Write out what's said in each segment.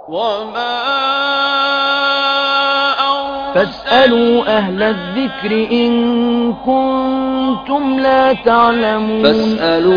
وما فاسألوا أهل الذكر إن كنتم لا تعلمون فاسألوا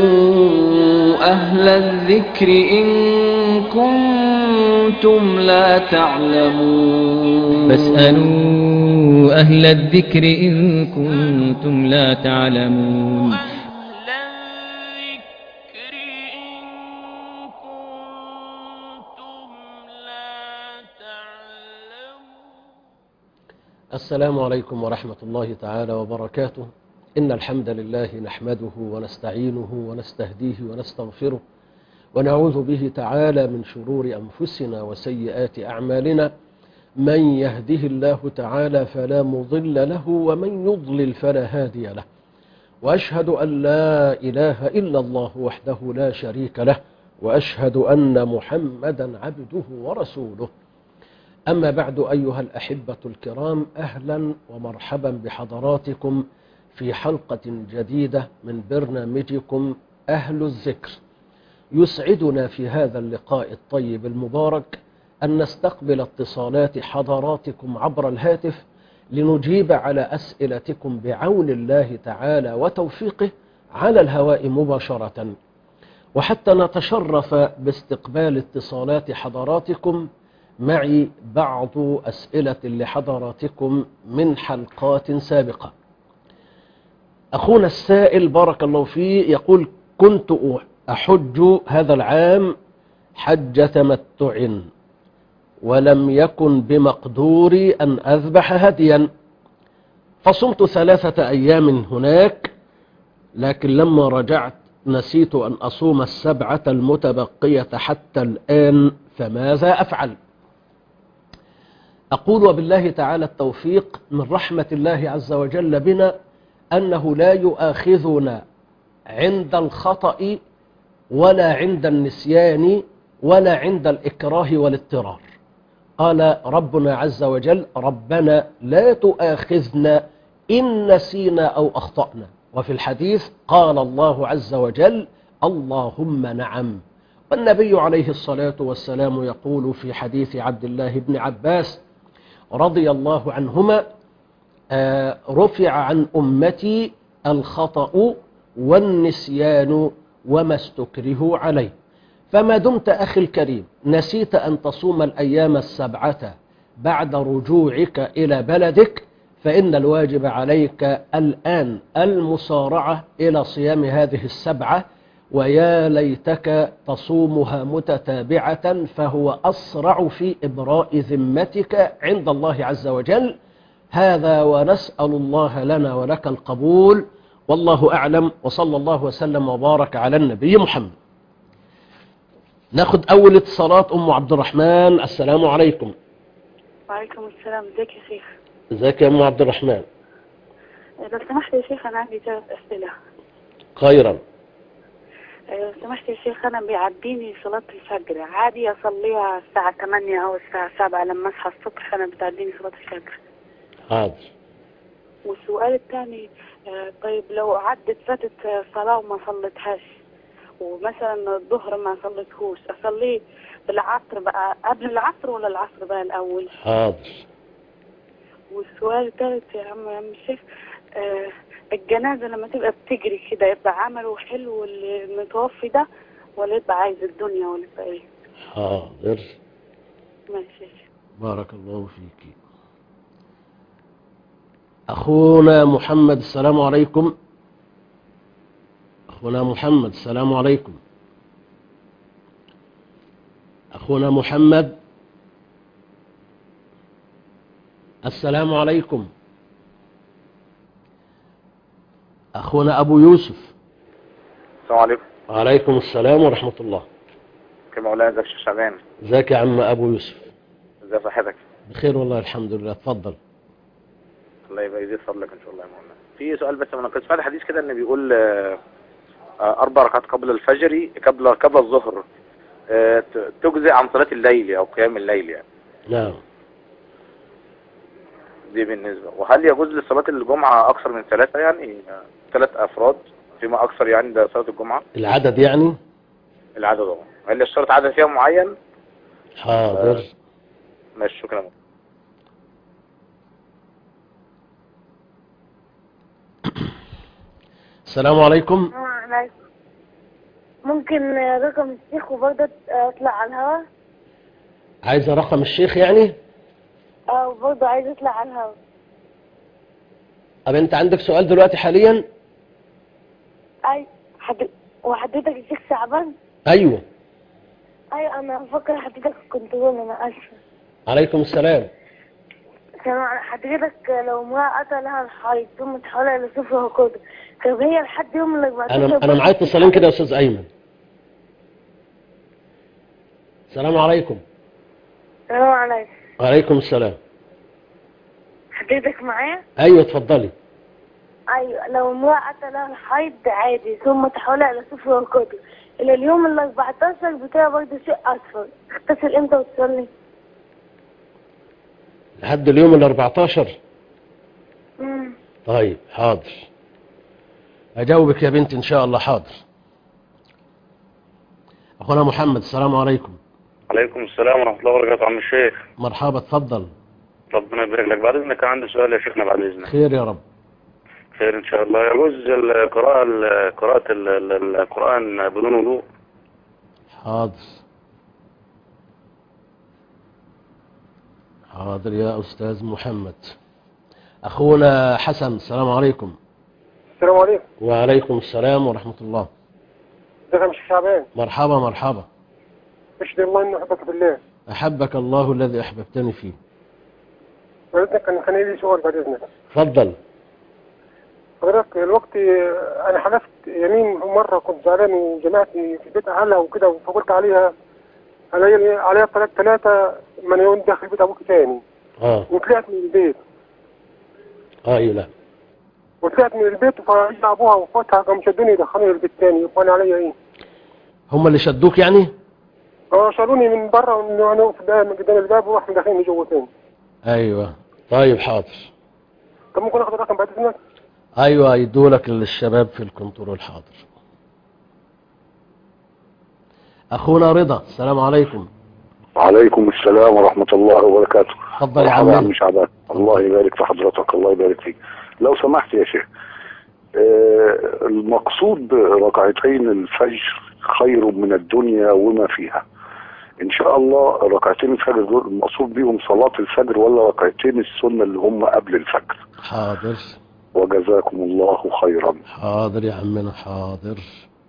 أهل الذكر إن كنتم لا تعلمون فاسألوا أهل الذكر إن كنتم لا تعلمون أهل الذكر إن كنتم لا تعلمون السلام عليكم ورحمة الله تعالى وبركاته إن الحمد لله نحمده ونستعينه ونستهديه ونستغفره ونعوذ به تعالى من شرور أنفسنا وسيئات أعمالنا من يهده الله تعالى فلا مضل له ومن يضلل فلا هادي له وأشهد أن لا إله إلا الله وحده لا شريك له وأشهد أن محمدا عبده ورسوله أما بعد أيها الأحبة الكرام أهلا ومرحبا بحضراتكم في حلقة جديدة من برنامجكم أهل الذكر يسعدنا في هذا اللقاء الطيب المبارك أن نستقبل اتصالات حضراتكم عبر الهاتف لنجيب على أسئلتكم بعون الله تعالى وتوفيقه على الهواء مباشرة وحتى نتشرف باستقبال اتصالات حضراتكم معي بعض أسئلة لحضراتكم من حلقات سابقة أخونا السائل بارك الله فيه يقول كنت أحج هذا العام حج تمتع ولم يكن بمقدوري أن أذبح هديا فصمت ثلاثة أيام هناك لكن لما رجعت نسيت أن أصوم السبعة المتبقية حتى الآن فماذا أفعل أقول وبالله تعالى التوفيق من رحمة الله عز وجل بنا أنه لا يؤاخذنا عند الخطأ ولا عند النسيان ولا عند الإكراه والاضطرار قال ربنا عز وجل ربنا لا تؤاخذنا إن نسينا أو أخطأنا وفي الحديث قال الله عز وجل اللهم نعم والنبي عليه الصلاة والسلام يقول في حديث عبد الله بن عباس رضي الله عنهما آه، رفع عن أمتي الخطأ والنسيان وما استكرهوا عليه فما دمت أخي الكريم نسيت أن تصوم الأيام السبعة بعد رجوعك إلى بلدك فإن الواجب عليك الآن المسارعة إلى صيام هذه السبعة ويا ليتك تصومها متتابعة فهو أسرع في إبراء ذمتك عند الله عز وجل هذا ونسأل الله لنا ولك القبول والله أعلم وصلى الله وسلم وبارك على النبي محمد ناخد أول اتصالات أم عبد الرحمن السلام عليكم وعليكم السلام ازيك يا شيخ ازيك يا أم عبد الرحمن لو سمحت يا شيخ انا عندي ثلاث اسئله خيرا لو سمحت يا شيخ انا بيعديني صلاه الفجر عادي اصليها الساعه 8 او الساعه 7 لما اصحى الصبح انا بتعديني صلاه الفجر حاضر والسؤال الثاني آه، طيب لو عدت فاتت آه، صلاه وما صليتهاش ومثلا الظهر ما صليتهوش اصليه بالعصر بقى قبل العصر ولا العصر بقى الاول حاضر والسؤال الثالث يا عم يا عم الشيخ آه الجنازة لما تبقى بتجري كده يبقى عمله حلو المتوفي ده ولا يبقى عايز الدنيا ولا يبقى ايه حاضر ماشي يا شيخ. بارك الله فيك أخونا محمد السلام عليكم أخونا محمد السلام عليكم أخونا محمد السلام عليكم أخونا أبو يوسف السلام عليكم وعليكم السلام ورحمة الله كما مولانا ازيك يا شيخ شعبان ازيك يا عم أبو يوسف ازي صحتك بخير والله الحمد لله اتفضل الله يبقى يزيد فضلك ان شاء الله يا مولانا في سؤال بس انا كنت سمعت حديث كده ان بيقول آه، آه، اربع ركعات قبل الفجر قبل قبل الظهر آه، ت- تجزئ عن صلاة الليل او قيام الليل يعني نعم دي بالنسبة وهل يجوز لصلاة الجمعة اكثر من ثلاثة يعني آه، ثلاث افراد فيما اكثر يعني ده صلاة الجمعة العدد يعني العدد اه هل يشترط عدد فيها معين حاضر ماشي شكرا السلام عليكم عليكم ممكن رقم الشيخ وبرضه اطلع على الهواء عايزة رقم الشيخ يعني اه وبرضه عايز اطلع على الهواء طب انت عندك سؤال دلوقتي حاليا اي حد... وحضرتك الشيخ شعبان ايوه ايوه انا بفكر حضرتك الكنترول انا اسفه عليكم السلام سامع حضرتك لو امرأة أتى لها الحيض ثم تحولها إلى صفر وقدر طب هي لحد يوم ال 14 انا انا معايا اتصالين كده يا استاذ ايمن السلام عليكم السلام عليكم وعليكم السلام حضرتك معايا؟ ايوه اتفضلي أيوة لو امرأة أتى لها الحيض عادي ثم تحولها إلى صفر وقدر إلى اليوم ال 14 بتاع برضه شيء أصفر تغتسل إمتى وتصلي؟ لحد اليوم ال 14 مم. طيب حاضر اجاوبك يا بنتي ان شاء الله حاضر اخونا محمد السلام عليكم عليكم السلام ورحمة الله وبركاته عم الشيخ مرحبا اتفضل ربنا يبارك لك بعد إذنك كان عندي سؤال يا شيخنا بعد إذنك خير يا رب خير إن شاء الله يجوز القراءة ال- قراءة ال- ال- القرآن بدون وضوء حاضر حاضر يا أستاذ محمد أخونا حسن السلام عليكم السلام عليكم وعليكم السلام ورحمة الله ازيك يا مش شعبان مرحبا مرحبا اشهد الله اني احبك بالله أحبك الله الذي أحببتني فيه ولكن كان كان لي سؤال بعد اذنك تفضل حضرتك الوقت آه، انا حلفت يمين مره كنت زعلان وجماعتي في بيت اهلها وكده فقلت عليها عليا عليا طلاق ثلاثه من يوم داخل بيت ابوك تاني آه وطلعت من البيت آه إيه لا وطلعت من البيت فرجع ابوها واخواتها قاموا شدوني يدخلوني البيت تاني وانا عليا ايه؟ هم اللي شدوك يعني اه شالوني من بره وانا واقف قدام قدام الباب وراحوا مدخليني جوه تاني أيوة طيب حاضر طب ممكن اخد الرقم بعد اذنك؟ أيوة يدولك للشباب في الكنترول حاضر أخونا رضا السلام عليكم وعليكم السلام ورحمة الله وبركاته تفضل يا مرحبا عمي عم شعبان الله يبارك في حضرتك الله يبارك فيك لو سمحت يا شيخ آه، المقصود ركعتين الفجر خير من الدنيا وما فيها ان شاء الله ركعتين الفجر دول المقصود بيهم صلاة الفجر ولا ركعتين السنة اللي هم قبل الفجر حاضر وجزاكم الله خيرا حاضر يا عمنا حاضر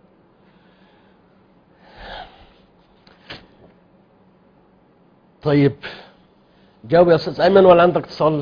طيب جاوب يا استاذ ايمن ولا عندك اتصال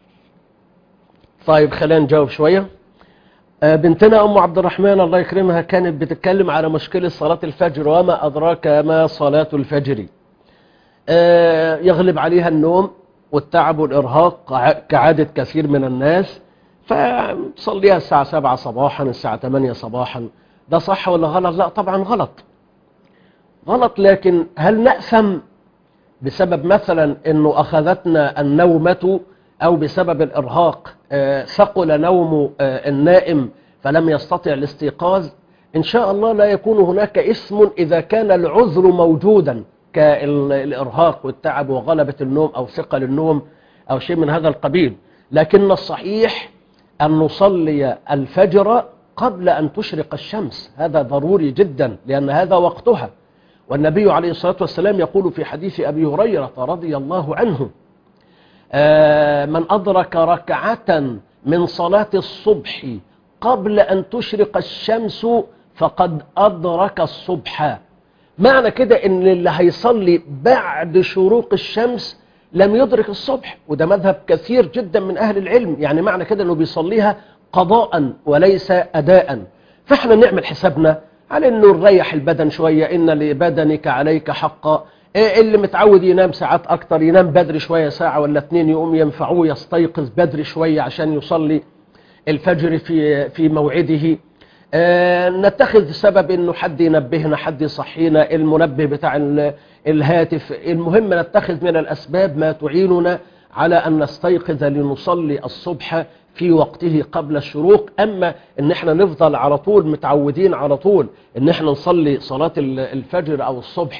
طيب خلينا نجاوب شويه آه، بنتنا ام عبد الرحمن الله يكرمها كانت بتتكلم على مشكله صلاه الفجر وما ادراك ما صلاه الفجر آه، يغلب عليها النوم والتعب والارهاق ع- كعاده كثير من الناس فصليها الساعة 7 صباحا الساعة 8 صباحا ده صح ولا غلط لا طبعا غلط غلط لكن هل نأثم بسبب مثلا انه اخذتنا النومة او بسبب الارهاق آه، ثقل نوم آه، النائم فلم يستطع الاستيقاظ ان شاء الله لا يكون هناك اسم اذا كان العذر موجودا كالارهاق والتعب وغلبة النوم او ثقل النوم او شيء من هذا القبيل لكن الصحيح أن نصلي الفجر قبل أن تشرق الشمس هذا ضروري جدا لأن هذا وقتها والنبي عليه الصلاة والسلام يقول في حديث أبي هريرة رضي الله عنه آه، من أدرك ركعة من صلاة الصبح قبل أن تشرق الشمس فقد أدرك الصبح معنى كده ان اللي هيصلي بعد شروق الشمس لم يدرك الصبح وده مذهب كثير جدا من اهل العلم يعني معنى كده انه بيصليها قضاء وليس اداء فاحنا نعمل حسابنا على انه نريح البدن شوية ان لبدنك عليك حقا إيه اللي متعود ينام ساعات اكتر ينام بدري شوية ساعة ولا اتنين يقوم ينفعوه يستيقظ بدري شوية عشان يصلي الفجر في في موعده آه، نتخذ سبب انه حد ينبهنا حد يصحينا المنبه بتاع ال- الهاتف المهم نتخذ من الاسباب ما تعيننا على ان نستيقظ لنصلي الصبح في وقته قبل الشروق اما ان احنا نفضل على طول متعودين على طول ان احنا نصلي صلاة ال- الفجر او الصبح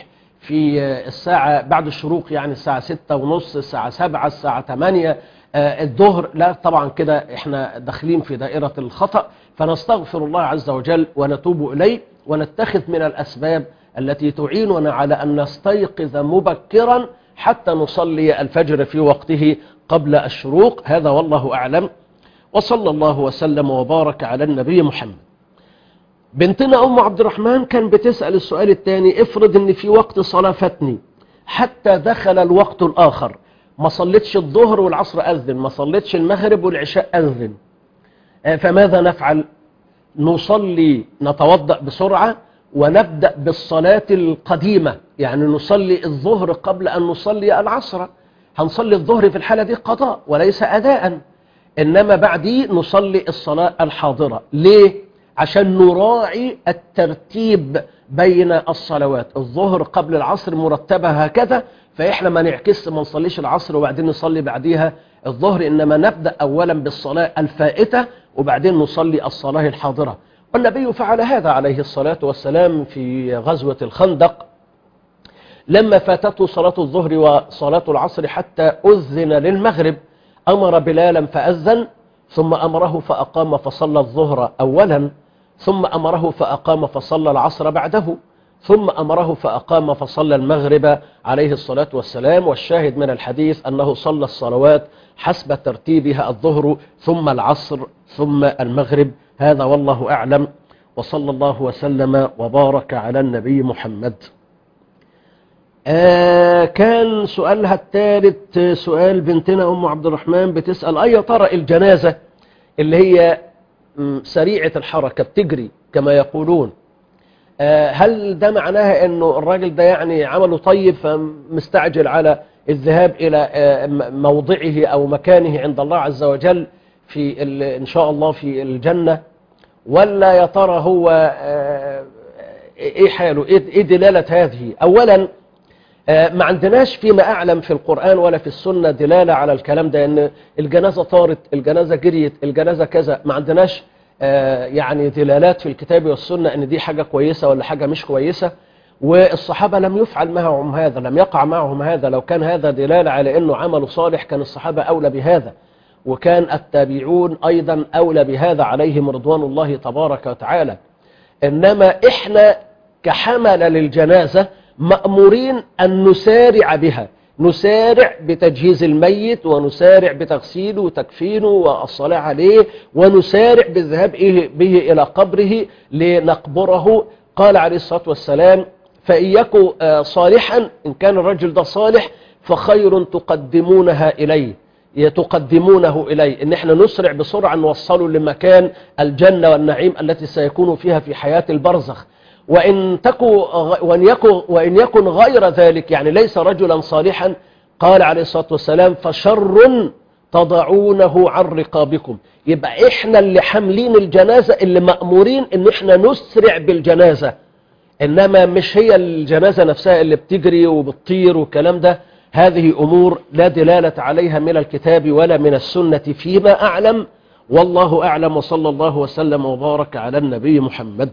في الساعة بعد الشروق يعني الساعة ستة ونص الساعة سبعة الساعة ثمانية آه، الظهر لا طبعا كده احنا داخلين في دائرة الخطأ فنستغفر الله عز وجل ونتوب إليه ونتخذ من الأسباب التي تعيننا على أن نستيقظ مبكرا حتى نصلي الفجر في وقته قبل الشروق هذا والله أعلم وصلى الله وسلم وبارك على النبي محمد بنتنا أم عبد الرحمن كان بتسأل السؤال الثاني افرض ان في وقت صلاة فاتني حتى دخل الوقت الآخر ما صليتش الظهر والعصر أذن ما صليتش المغرب والعشاء أذن آه، فماذا نفعل نصلي نتوضأ بسرعة ونبدأ بالصلاة القديمة يعني نصلي الظهر قبل أن نصلي العصر هنصلي الظهر في الحالة دي قضاء وليس أداء إنما بعديه نصلي الصلاة الحاضرة ليه؟ عشان نراعي الترتيب بين الصلوات الظهر قبل العصر مرتبة هكذا فإحنا ما نعكس ما نصليش العصر وبعدين نصلي بعديها الظهر إنما نبدأ أولا بالصلاة الفائتة وبعدين نصلي الصلاة الحاضرة والنبي فعل هذا عليه الصلاة والسلام في غزوة الخندق لما فاتته صلاة الظهر وصلاة العصر حتى أذن للمغرب أمر بلالا فأذن ثم أمره فأقام فصلى الظهر أولا ثم أمره فأقام فصلى العصر بعده ثم أمره فأقام فصلى المغرب عليه الصلاة والسلام والشاهد من الحديث أنه صلى الصلوات حسب ترتيبها الظهر ثم العصر ثم المغرب هذا والله أعلم وصلى الله وسلم وبارك على النبي محمد آه كان سؤالها الثالث سؤال بنتنا أم عبد الرحمن بتسأل أي ترى الجنازة اللي هي م، سريعة الحركة بتجري كما يقولون آه هل ده معناها أنه الراجل ده يعني عمله طيب فمستعجل على الذهاب إلى آه م- موضعه أو مكانه عند الله عز وجل في ال- إن شاء الله في الجنة ولا يا ترى هو آه، إيه حاله إيه إيه دلالة هذه أولا آه، ما عندناش فيما أعلم في القرآن ولا في السنة دلالة على الكلام ده أن الجنازة طارت الجنازة جريت الجنازة كذا ما عندناش آه، يعني دلالات في الكتاب والسنة أن دي حاجة كويسة ولا حاجة مش كويسة والصحابة لم يفعل معهم هذا لم يقع معهم هذا لو كان هذا دلالة على أنه عمل صالح كان الصحابة أولى بهذا وكان التابعون أيضا أولى بهذا عليهم رضوان الله تبارك وتعالى إنما إحنا كحمل للجنازة مأمورين أن نسارع بها نسارع بتجهيز الميت ونسارع بتغسيله وتكفينه والصلاة عليه ونسارع بالذهاب إيه- به إلى قبره لنقبره قال عليه الصلاة والسلام فإن يكن آه، صالحا إن كان الرجل ده صالح فخير تقدمونها إليه تقدمونه إليه إن احنا نسرع بسرعة نوصله لمكان الجنة والنعيم التي سيكون فيها في حياة البرزخ وإن, تكو وإن, يكو وإن يكن غير ذلك يعني ليس رجلا صالحا قال عليه الصلاة والسلام فشر تضعونه عن رقابكم يبقى احنا اللي حاملين الجنازة اللي مأمورين ان احنا نسرع بالجنازة انما مش هي الجنازة نفسها اللي بتجري وبتطير والكلام ده هذه امور لا دلالة عليها من الكتاب ولا من السنة فيما اعلم والله اعلم وصلى الله وسلم وبارك على النبي محمد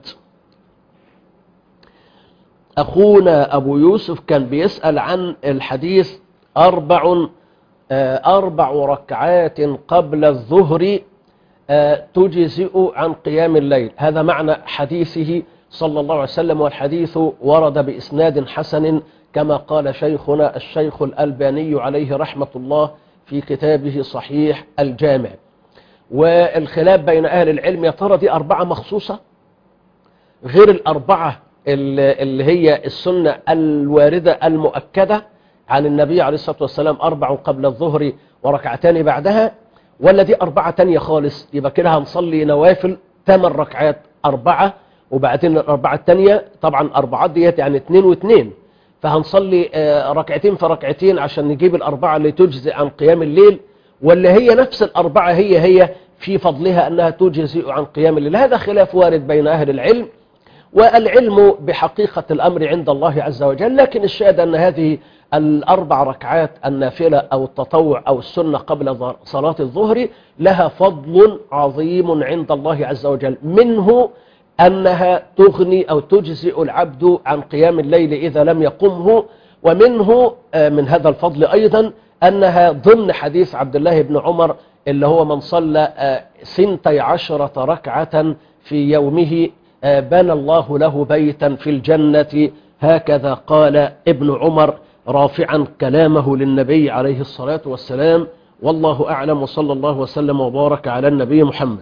اخونا ابو يوسف كان بيسأل عن الحديث اربع آه، اربع ركعات قبل الظهر آه، تجزئ عن قيام الليل هذا معنى حديثه صلى الله عليه وسلم والحديث ورد بإسناد حسن كما قال شيخنا الشيخ الألباني عليه رحمة الله في كتابه صحيح الجامع والخلاف بين أهل العلم يا ترى دي أربعة مخصوصة غير الأربعة اللي اللي هي السنة الواردة المؤكدة عن النبي عليه الصلاة والسلام أربع قبل الظهر وركعتان بعدها ولا دي أربعة تانية خالص يبقى كده هنصلي نوافل ثمان ركعات أربعة وبعدين الأربعة التانية طبعا أربعات ديت يعني اتنين واتنين فهنصلي آه، ركعتين في ركعتين عشان نجيب الأربعة اللي تجزئ عن قيام الليل ولا هي نفس الأربعة هي هي في فضلها أنها تجزئ عن قيام الليل هذا خلاف وارد بين أهل العلم والعلم بحقيقة الأمر عند الله عز وجل لكن الشاهد أن هذه الأربع ركعات النافلة أو التطوع أو السنة قبل ظ- صلاة الظهر لها فضل عظيم عند الله عز وجل منه أنها تغني أو تجزئ العبد عن قيام الليل إذا لم يقمه ومنه آه، من هذا الفضل أيضا أنها ضمن حديث عبد الله بن عمر اللي هو من صلى آه، سنتي عشرة ركعة في يومه آه، بنى الله له بيتا في الجنة هكذا قال ابن عمر رافعا كلامه للنبي عليه الصلاة والسلام والله أعلم وصلى الله وسلم وبارك على النبي محمد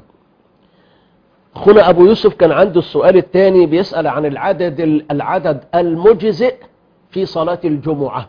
أخونا أبو يوسف كان عنده السؤال الثاني بيسأل عن العدد العدد المجزئ في صلاة الجمعة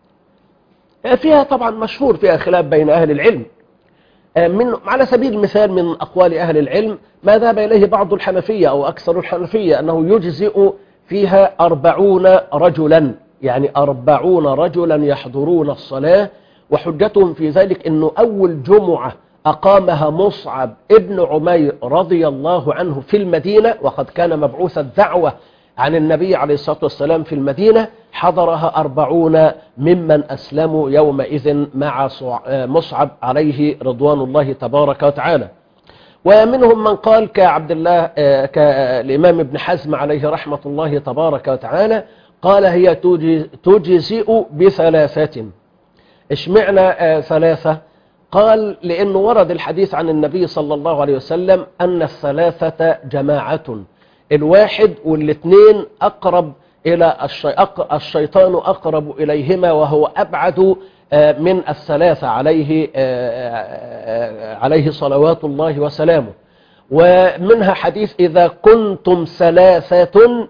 فيها طبعا مشهور فيها خلاف بين أهل العلم من على سبيل المثال من أقوال أهل العلم ما ذهب إليه بعض الحنفية أو أكثر الحنفية أنه يجزئ فيها أربعون رجلا يعني أربعون رجلا يحضرون الصلاة وحجتهم في ذلك أنه أول جمعة أقامها مصعب ابن عمير رضي الله عنه في المدينة وقد كان مبعوث الدعوة عن النبي عليه الصلاة والسلام في المدينة حضرها أربعون ممن أسلموا يومئذ مع صع- مصعب عليه رضوان الله تبارك وتعالى ومنهم من قال كعبد الله آه، كالإمام ابن حزم عليه رحمة الله تبارك وتعالى قال هي تجز- تجزئ بثلاثة اشمعنى آه، ثلاثة قال لأنه ورد الحديث عن النبي صلى الله عليه وسلم أن الثلاثة جماعة الواحد والاثنين أقرب إلى الشي... أق... الشيطان أقرب إليهما وهو أبعد آه، من الثلاثة عليه آه، آه، عليه صلوات الله وسلامه ومنها حديث إذا كنتم ثلاثة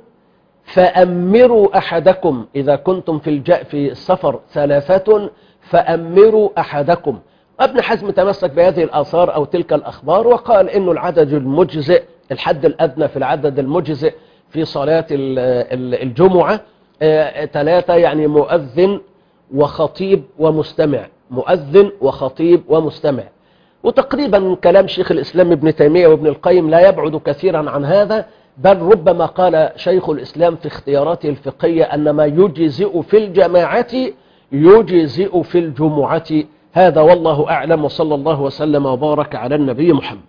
فأمروا أحدكم إذا كنتم في الج... في السفر ثلاثة فأمروا أحدكم ابن حزم تمسك بهذه الآثار أو تلك الأخبار وقال إنه العدد المجزئ الحد الأدنى في العدد المجزئ في صلاة ال- ال- الجمعة آه، ثلاثة يعني مؤذن وخطيب ومستمع مؤذن وخطيب ومستمع وتقريبا كلام شيخ الإسلام ابن تيمية وابن القيم لا يبعد كثيرا عن هذا بل ربما قال شيخ الإسلام في اختياراته الفقهية أن ما يجزئ في الجماعة يجزئ في الجمعة هذا والله أعلم وصلى الله وسلم وبارك على النبي محمد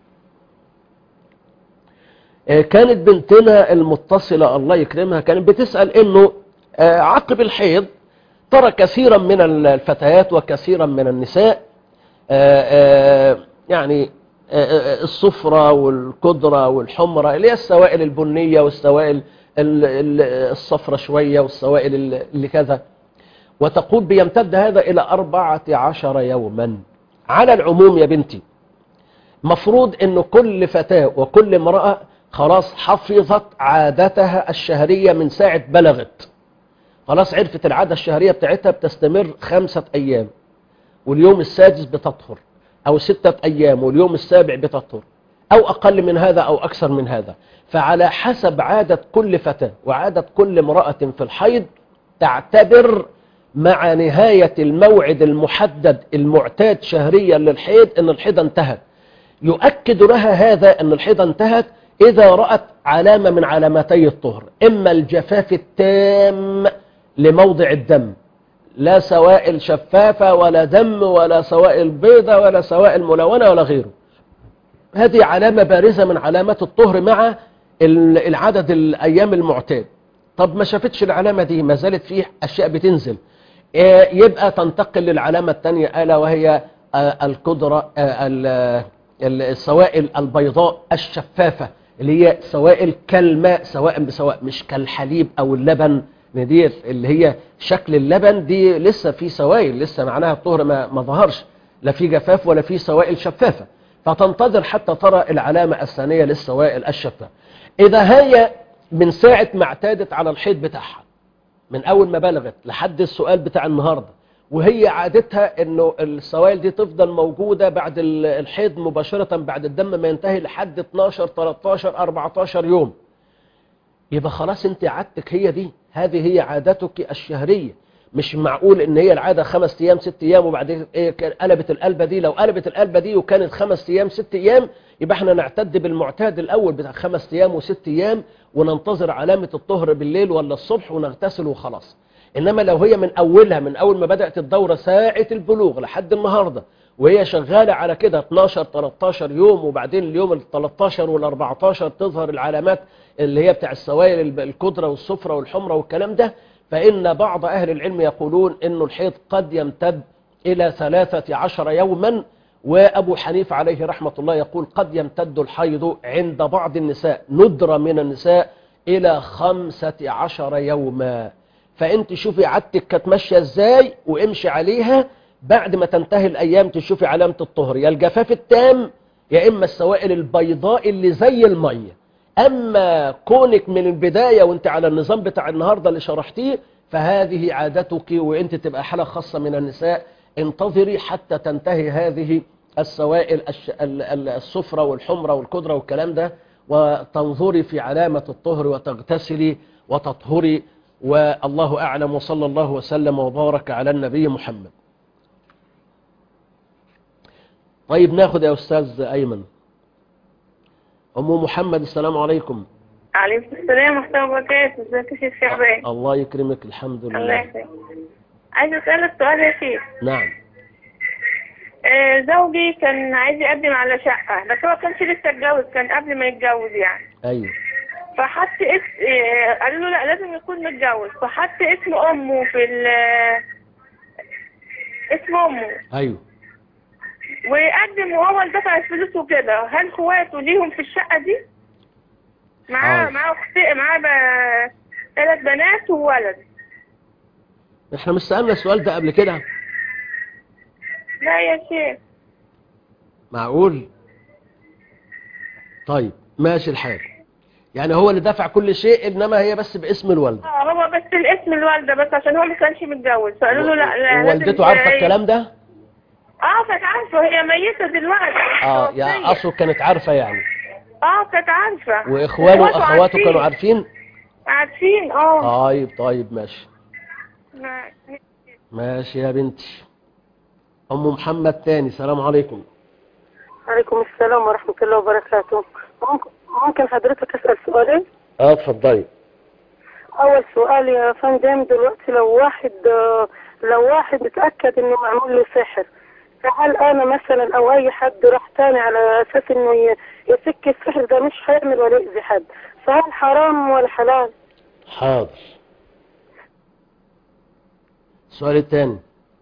آه، كانت بنتنا المتصلة الله يكرمها كانت بتسأل انه آه، عقب الحيض ترى كثيرا من الفتيات وكثيرا من النساء آه، آه، يعني آه، آه، الصفرة والكدرة والحمرة اللي هي السوائل البنية والسوائل ال- ال- الصفرة شوية والسوائل ال- اللي كذا وتقول بيمتد هذا إلى أربعة عشر يوما على العموم يا بنتي مفروض أن كل فتاة وكل امرأة خلاص حفظت عادتها الشهرية من ساعة بلغت خلاص عرفت العادة الشهرية بتاعتها بتستمر خمسة أيام واليوم السادس بتطهر أو ستة أيام واليوم السابع بتطهر أو أقل من هذا أو أكثر من هذا فعلى حسب عادة كل فتاة وعادة كل امرأة في الحيض تعتبر مع نهاية الموعد المحدد المعتاد شهريا للحيض أن الحيضة انتهت يؤكد لها هذا أن الحيضة انتهت إذا رأت علامة من علامتي الطهر إما الجفاف التام لموضع الدم لا سوائل شفافة ولا دم ولا سوائل بيضة ولا سوائل ملونة ولا غيره هذه علامة بارزة من علامات الطهر مع ال- العدد الأيام المعتاد طب ما شافتش العلامة دي ما زالت فيه أشياء بتنزل آه، يبقى تنتقل للعلامة الثانية ألا وهي آه، القدرة آه، ال- ال- السوائل البيضاء الشفافة اللي هي سوائل كالماء سواء بسواء مش كالحليب أو اللبن إن دي اللي هي شكل اللبن دي لسه في سوائل لسه معناها الطهر ما, ما ظهرش لا في جفاف ولا في سوائل شفافة فتنتظر حتى ترى العلامة الثانية للسوائل الشفافة إذا هي من ساعة ما اعتادت على الحيض بتاعها من أول ما بلغت لحد السؤال بتاع النهاردة وهي عادتها انه السوائل دي تفضل موجودة بعد ال- الحيض مباشرة بعد الدم ما ينتهي لحد 12 13 14 يوم يبقى خلاص انت عادتك هي دي هذه هي عادتك الشهرية مش معقول ان هي العادة خمس ايام ست ايام وبعدين ايه كان قلبت القلبة دي لو قلبت القلبة دي وكانت خمس ايام ست ايام يبقى احنا نعتد بالمعتاد الاول بتاع خمس ايام وست ايام وننتظر علامة الطهر بالليل ولا الصبح ونغتسل وخلاص انما لو هي من اولها من اول ما بدأت الدورة ساعة البلوغ لحد النهاردة وهي شغالة على كده 12 13 يوم وبعدين اليوم ال 13 وال 14 تظهر العلامات اللي هي بتاع السوائل الب- الكدرة والصفرة والحمرة والكلام ده فإن بعض أهل العلم يقولون إنه الحيض قد يمتد إلى 13 يوما وأبو حنيفة عليه رحمة الله يقول قد يمتد الحيض عند بعض النساء ندرة من النساء إلى 15 يوما فأنت شوفي عادتك كانت ماشية إزاي وامشي عليها بعد ما تنتهي الأيام تشوفي علامة الطهر يا الجفاف التام يا إما السوائل البيضاء اللي زي المية أما كونك من البداية وانت على النظام بتاع النهاردة اللي شرحتيه فهذه عادتك وانت تبقى حالة خاصة من النساء انتظري حتى تنتهي هذه السوائل الش- ال- ال- الصفرة والحمرة والكدرة والكلام ده وتنظري في علامة الطهر وتغتسلي وتطهري والله أعلم وصلى الله وسلم وبارك على النبي محمد طيب ناخد يا أستاذ أيمن أم محمد السلام عليكم عليكم السلام ورحمة الله وبركاته ازيك يا شيخ شعبان الله يكرمك الحمد الله لله يخليك عايزة أسألك سؤال يا شيخ نعم آه زوجي كان عايز يقدم على شقة بس هو كانش لسه اتجوز كان قبل ما يتجوز يعني أيوه فحط اسم آه قالوا له لا لازم يكون متجوز فحط اسم أمه في ال اسم أمه أيوه وقدم وهو اللي دفع الفلوس وكده هل اخواته ليهم في الشقة دي؟ معاه حاضر. معاه أختي معاه ب- ثلاث بنات وولد احنا مش سألنا السؤال ده قبل كده لا يا شيخ معقول طيب ماشي الحال يعني هو اللي دفع كل شيء انما هي بس باسم الوالده اه هو بس الاسم الوالدة بس عشان هو ما كانش متجوز فقالوا له لا لا لازم ووالدته عارفه ت- الكلام ده اه كانت عارفة هي ميتة دلوقتي اه يعني اصله كانت عارفه يعني اه كانت عارفة واخوانه وإخواته واخواته كانوا عارفين عارفين اه طيب طيب ماشي ما- ماشي يا بنتي ام محمد تاني سلام عليكم عليكم السلام ورحمة الله وبركاته ممكن, ممكن حضرتك أسأل سؤالين اه اتفضلي أول سؤال يا فندم دلوقتي لو واحد آه، لو واحد اتأكد إنه معمول له سحر فهل أنا مثلا أو أي حد راح تاني على أساس إنه ي- يفك السحر ده مش هيعمل ولا يأذي حد فهل حرام ولا حلال؟ حاضر السؤال الثاني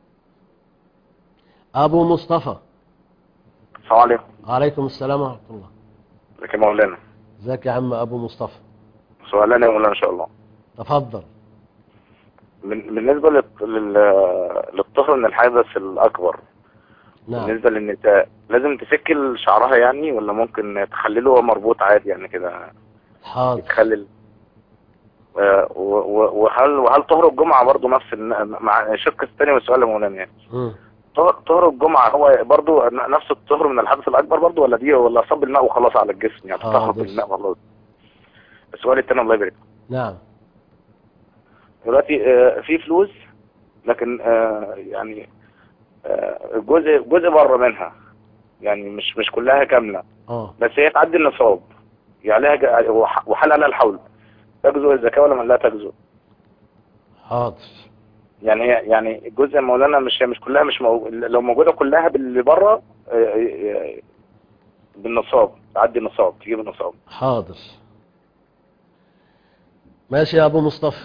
ابو مصطفى السلام عليكم عليكم السلام ورحمه الله ازيك يا مولانا ازيك يا عم ابو مصطفى سؤالين يا مولانا ان شاء الله تفضل من- بالنسبه لل- لل- للطهر من الحدث الاكبر نعم بالنسبه للنساء لازم تفك شعرها يعني ولا ممكن تخلله هو مربوط عادي يعني كده حاضر تخلل آه، و- و- وهل وهل طهر الجمعه برضو نفس الن- مع الشق الثاني من السؤال يا مولانا يعني مم. طهر طهر الجمعه هو برضو ن- نفس الطهر من الحدث الاكبر برضو ولا دي ولا صب الماء وخلاص على الجسم يعني تطهر حاضر. بالماء وخلاص السؤال الثاني الله يبارك نعم دلوقتي آه، في فلوس لكن آه، يعني آه، جزء جزء بره منها يعني مش مش كلها كامله اه بس هي تعدي النصاب يعني عليها ج- وح- وحل عليها الحول تجزء الزكاه ولا لا تجزء حاضر يعني هي يعني الجزء يا مولانا مش هي مش كلها مش مو... لو موجوده كلها باللي بره آه، آه، بالنصاب تعدي النصاب تجيب النصاب حاضر ماشي يا ابو مصطفى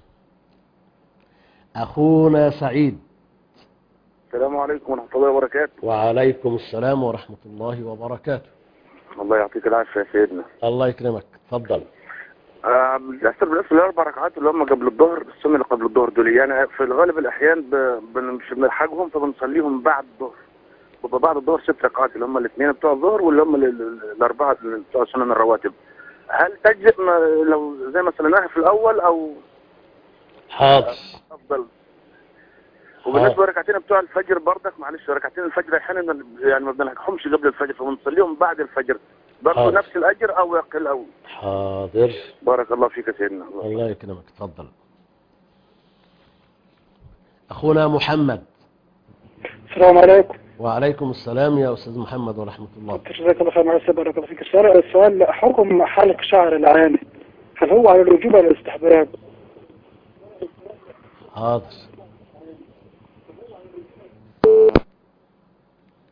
اخونا سعيد السلام عليكم ورحمة الله وبركاته وعليكم السلام ورحمه الله وبركاته الله يعطيك العافية يا سيدنا الله يكرمك اتفضل آه، بالنسبة بالنسبة للأربع ركعات اللي هم قبل الظهر السنة اللي قبل الظهر دول يعني في الغالب الأحيان ب- بن- مش بنلحقهم فبنصليهم بعد الظهر وبقى بعد الظهر ست ركعات اللي هم الاثنين بتوع الظهر واللي هم ال- ال- الأربعة اللي بتوع سنن الرواتب هل تجزئ ما- لو زي ما صليناها في الأول أو حاضر أفضل وبالنسبة للركعتين بتوع الفجر برضك معلش ركعتين الفجر أحيانا يعني ما بنلحقهمش قبل الفجر فبنصليهم بعد الفجر برضه حاضر. نفس الأجر أو يقل أو حاضر بارك الله فيك يا سيدنا الله يكرمك اتفضل اخونا محمد السلام عليكم وعليكم السلام يا استاذ محمد ورحمه الله جزاك الله خير مع السلامة بارك الله فيك السؤال السؤال حكم حلق شعر العانة هل هو على الوجوب ولا الاستحباب؟ حاضر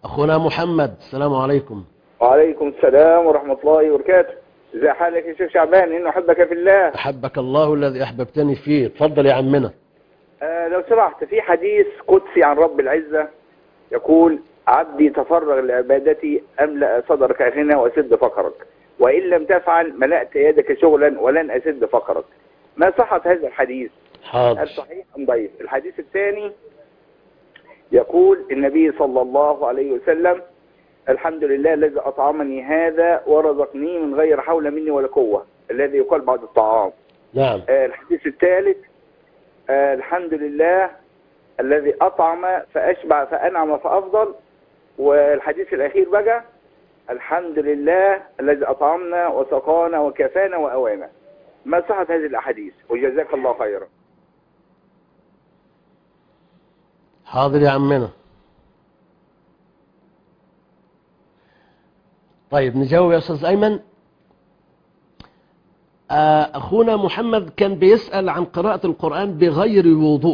أخونا محمد السلام عليكم وعليكم السلام ورحمة الله وبركاته ازي حالك يا شيخ شعبان انه احبك في الله أحبك الله الذي أحببتني فيه اتفضل يا عمنا آه لو سمحت في حديث قدسي عن رب العزة يقول عبدي تفرغ لعبادتي املأ صدرك غنى واسد فقرك وان لم تفعل ملأت يدك شغلا ولن اسد فقرك ما صحة هذا الحديث حاضر هل صحيح ام ضعيف الحديث الثاني يقول النبي صلى الله عليه وسلم الحمد لله الذي أطعمني هذا ورزقني من غير حول مني ولا قوة الذي يقال بعد الطعام نعم آه، الحديث الثالث آه، الحمد لله الذي أطعم فأشبع فأنعم فأفضل والحديث الأخير بقى الحمد لله الذي أطعمنا وسقانا وكفانا وأوانا ما صحة هذه الأحاديث وجزاك الله خيرا حاضر يا عمنا طيب نجاوب يا أستاذ أيمن آه، أخونا محمد كان بيسأل عن قراءة القرآن بغير وضوء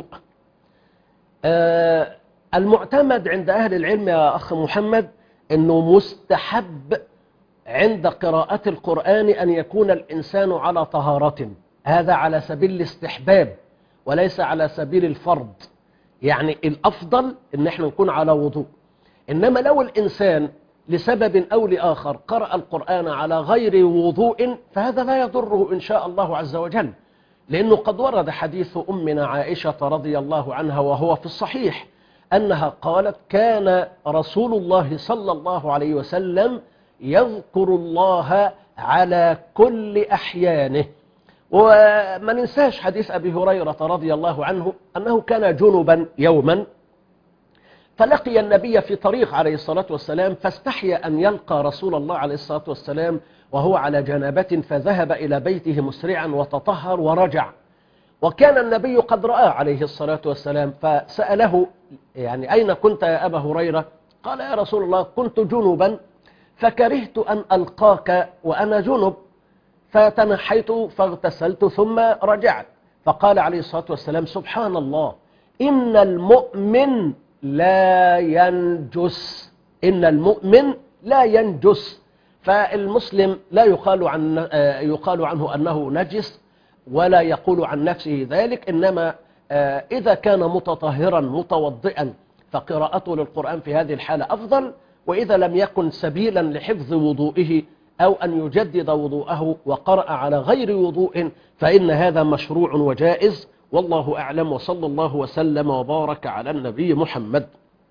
آه، المعتمد عند أهل العلم يا أخ محمد أنه مستحب عند قراءة القرآن أن يكون الإنسان على طهارة هذا على سبيل الاستحباب وليس على سبيل الفرض يعني الأفضل أن احنا نكون على وضوء إنما لو الإنسان لسبب أو لآخر قرأ القرآن على غير وضوء فهذا لا يضره إن شاء الله عز وجل لأنه قد ورد حديث أمنا عائشة رضي الله عنها وهو في الصحيح أنها قالت كان رسول الله صلى الله عليه وسلم يذكر الله على كل أحيانه وما ننساش حديث أبي هريرة رضي الله عنه أنه كان جنبا يوما فلقي النبي في طريق عليه الصلاة والسلام فاستحيا أن يلقى رسول الله عليه الصلاة والسلام وهو على جنابة فذهب إلى بيته مسرعا وتطهر ورجع وكان النبي قد رأى عليه الصلاة والسلام فسأله يعني أين كنت يا أبا هريرة قال يا رسول الله كنت جنبا فكرهت أن ألقاك وأنا جنب فتنحيت فاغتسلت ثم رجعت فقال عليه الصلاة والسلام سبحان الله إن المؤمن لا ينجس إن المؤمن لا ينجس فالمسلم لا يقال, عن يقال عنه أنه نجس ولا يقول عن نفسه ذلك إنما إذا كان متطهرا متوضئا فقراءته للقرآن في هذه الحالة أفضل وإذا لم يكن سبيلا لحفظ وضوئه أو أن يجدد وضوءه وقرأ على غير وضوء فإن هذا مشروع وجائز والله أعلم وصلى الله وسلم وبارك على النبي محمد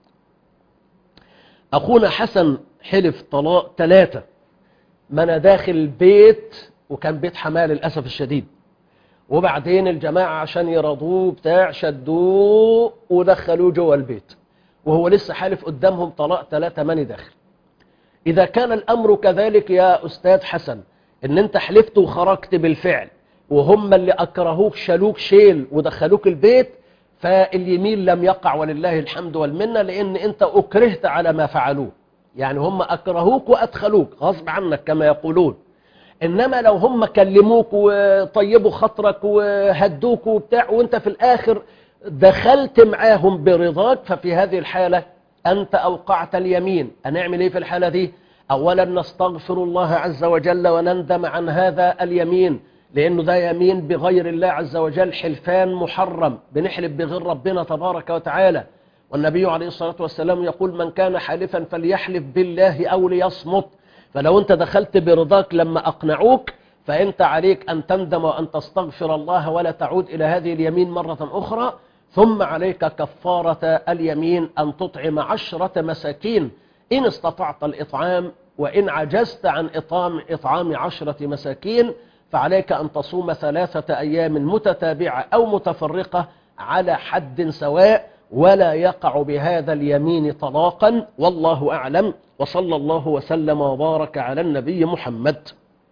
أخونا حسن حلف طلاق ثلاثة ما أنا داخل البيت وكان بيت حماه للأسف الشديد وبعدين الجماعة عشان يرضوه بتاع شدوه ودخلوه جوه البيت وهو لسه حالف قدامهم طلاق ثلاثة ماني داخل إذا كان الأمر كذلك يا أستاذ حسن إن أنت حلفت وخرجت بالفعل وهم اللي أكرهوك شالوك شيل ودخلوك البيت فاليمين لم يقع ولله الحمد والمنة لأن أنت أكرهت على ما فعلوه يعني هم أكرهوك وأدخلوك غصب عنك كما يقولون إنما لو هم كلموك وطيبوا خطرك وهدوك وبتاع وانت في الآخر دخلت معاهم برضاك ففي هذه الحالة أنت أوقعت اليمين هنعمل إيه في الحالة دي أولا نستغفر الله عز وجل ونندم عن هذا اليمين لأنه ده يمين بغير الله عز وجل حلفان محرم بنحلف بغير ربنا تبارك وتعالى والنبي عليه الصلاة والسلام يقول من كان حالفا فليحلف بالله أو ليصمت فلو أنت دخلت برضاك لما أقنعوك فأنت عليك أن تندم وأن تستغفر الله ولا تعود إلى هذه اليمين مرة أخرى ثم عليك كفارة اليمين أن تطعم عشرة مساكين إن استطعت الإطعام وإن عجزت عن إطعام, إطعام عشرة مساكين فعليك أن تصوم ثلاثة أيام متتابعة أو متفرقة على حد سواء ولا يقع بهذا اليمين طلاقا والله أعلم وصلى الله وسلم وبارك على النبي محمد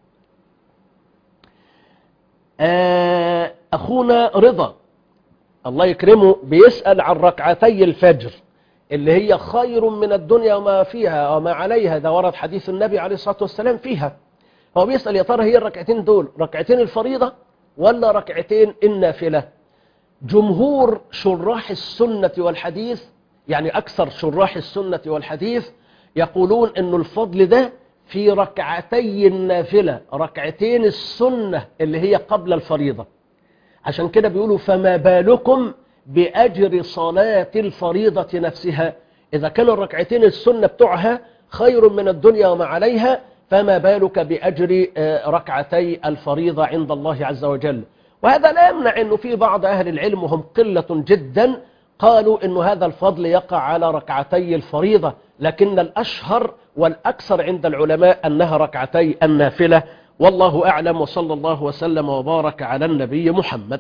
أخونا رضا الله يكرمه بيسأل عن ركعتي الفجر اللي هي خير من الدنيا وما فيها وما عليها ده ورد حديث النبي عليه الصلاة والسلام فيها هو بيسأل يا ترى هي الركعتين دول ركعتين الفريضة ولا ركعتين النافلة جمهور شراح السنة والحديث يعني أكثر شراح السنة والحديث يقولون أن الفضل ده في ركعتي النافلة ركعتين السنة اللي هي قبل الفريضة عشان كده بيقولوا فما بالكم بأجر صلاة الفريضة نفسها إذا كانوا الركعتين السنة بتوعها خير من الدنيا وما عليها فما بالك بأجر آه، ركعتي الفريضة عند الله عز وجل وهذا لا يمنع أنه في بعض أهل العلم وهم قلة جدا قالوا أن هذا الفضل يقع على ركعتي الفريضة لكن الأشهر والأكثر عند العلماء أنها ركعتي النافلة والله أعلم وصلى الله وسلم وبارك على النبي محمد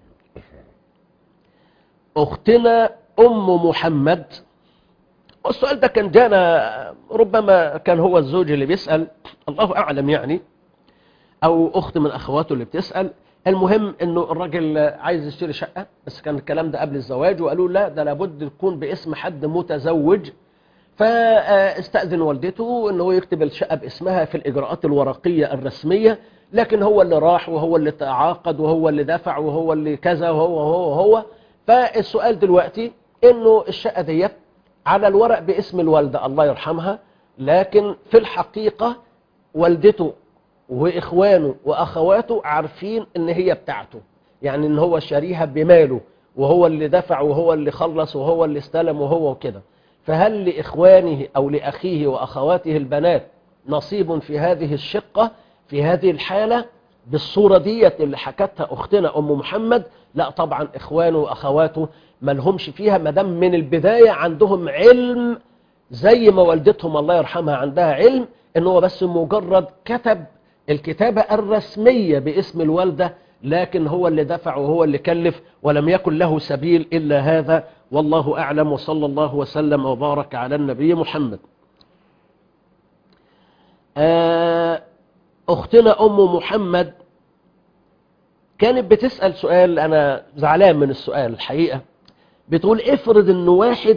أختنا أم محمد والسؤال ده كان جانا ربما كان هو الزوج اللي بيسأل الله أعلم يعني أو أخت من أخواته اللي بتسأل المهم أنه الراجل عايز يشتري شقة بس كان الكلام ده قبل الزواج وقالوا لا ده لابد يكون باسم حد متزوج فاستأذن والدته أنه يكتب الشقة باسمها في الإجراءات الورقية الرسمية لكن هو اللي راح وهو اللي تعاقد وهو اللي دفع وهو اللي كذا وهو وهو وهو فالسؤال دلوقتي أنه الشقة ديت على الورق باسم الوالدة الله يرحمها لكن في الحقيقة والدته وإخوانه وأخواته عارفين ان هي بتاعته يعني ان هو شاريها بماله وهو اللي دفع وهو اللي خلص وهو اللي استلم وهو كده فهل لإخوانه أو لأخيه وأخواته البنات نصيب في هذه الشقة في هذه الحالة بالصورة ديت اللي حكتها أختنا أم محمد لا طبعا إخوانه وأخواته ما لهمش فيها مدام من البداية عندهم علم زي ما والدتهم الله يرحمها عندها علم ان هو بس مجرد كتب الكتابة الرسمية باسم الوالدة لكن هو اللي دفع وهو اللي كلف ولم يكن له سبيل إلا هذا والله أعلم وصلى الله وسلم وبارك على النبي محمد آه، أختنا أم محمد كانت بتسأل سؤال أنا زعلان من السؤال الحقيقة بتقول افرض ان واحد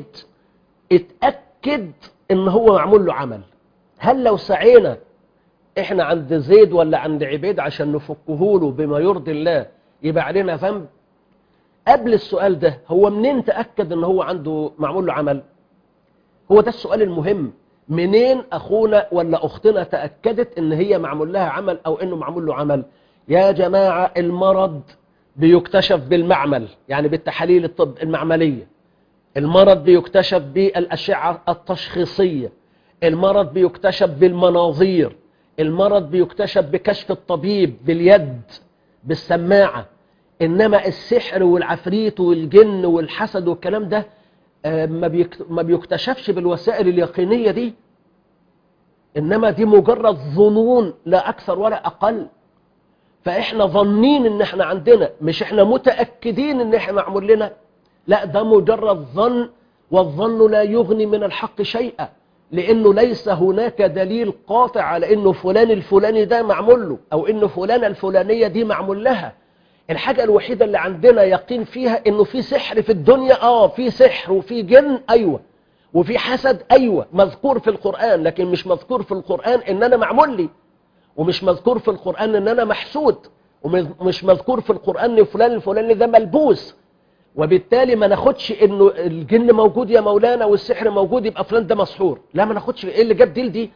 اتأكد ان هو معمول له عمل هل لو سعينا احنا عند زيد ولا عند عبيد عشان نفكه له بما يرضي الله يبقى علينا ذنب قبل السؤال ده هو منين تأكد ان هو عنده معمول له عمل هو ده السؤال المهم منين اخونا ولا اختنا تأكدت ان هي معمول لها عمل او انه معمول له عمل يا جماعة المرض بيكتشف بالمعمل يعني بالتحاليل الطب المعملية المرض بيكتشف بالأشعة التشخيصية المرض بيكتشف بالمناظير المرض بيكتشف بكشف الطبيب باليد بالسماعة إنما السحر والعفريت والجن والحسد والكلام ده آه، ما بيك- ما بيكتشفش بالوسائل اليقينية دي إنما دي مجرد ظنون لا أكثر ولا أقل فإحنا ظنين إن إحنا عندنا مش إحنا متأكدين إن إحنا معمول لنا لا ده مجرد ظن والظن لا يغني من الحق شيئا لأنه ليس هناك دليل قاطع على إنه فلان الفلاني ده معمول له أو إنه فلانة الفلانية دي معمول لها الحاجة الوحيدة اللي عندنا يقين فيها إنه في سحر في الدنيا آه في سحر وفي جن أيوة وفي حسد أيوة مذكور في القرآن لكن مش مذكور في القرآن إن أنا معمول لي ومش مذكور في القرآن ان انا محسود ومش مذكور في القرآن ان فلان الفلاني ده ملبوس وبالتالي ما ناخدش انه الجن موجود يا مولانا والسحر موجود يبقى فلان ده مسحور لا ما ناخدش ايه اللي جاب دي لدي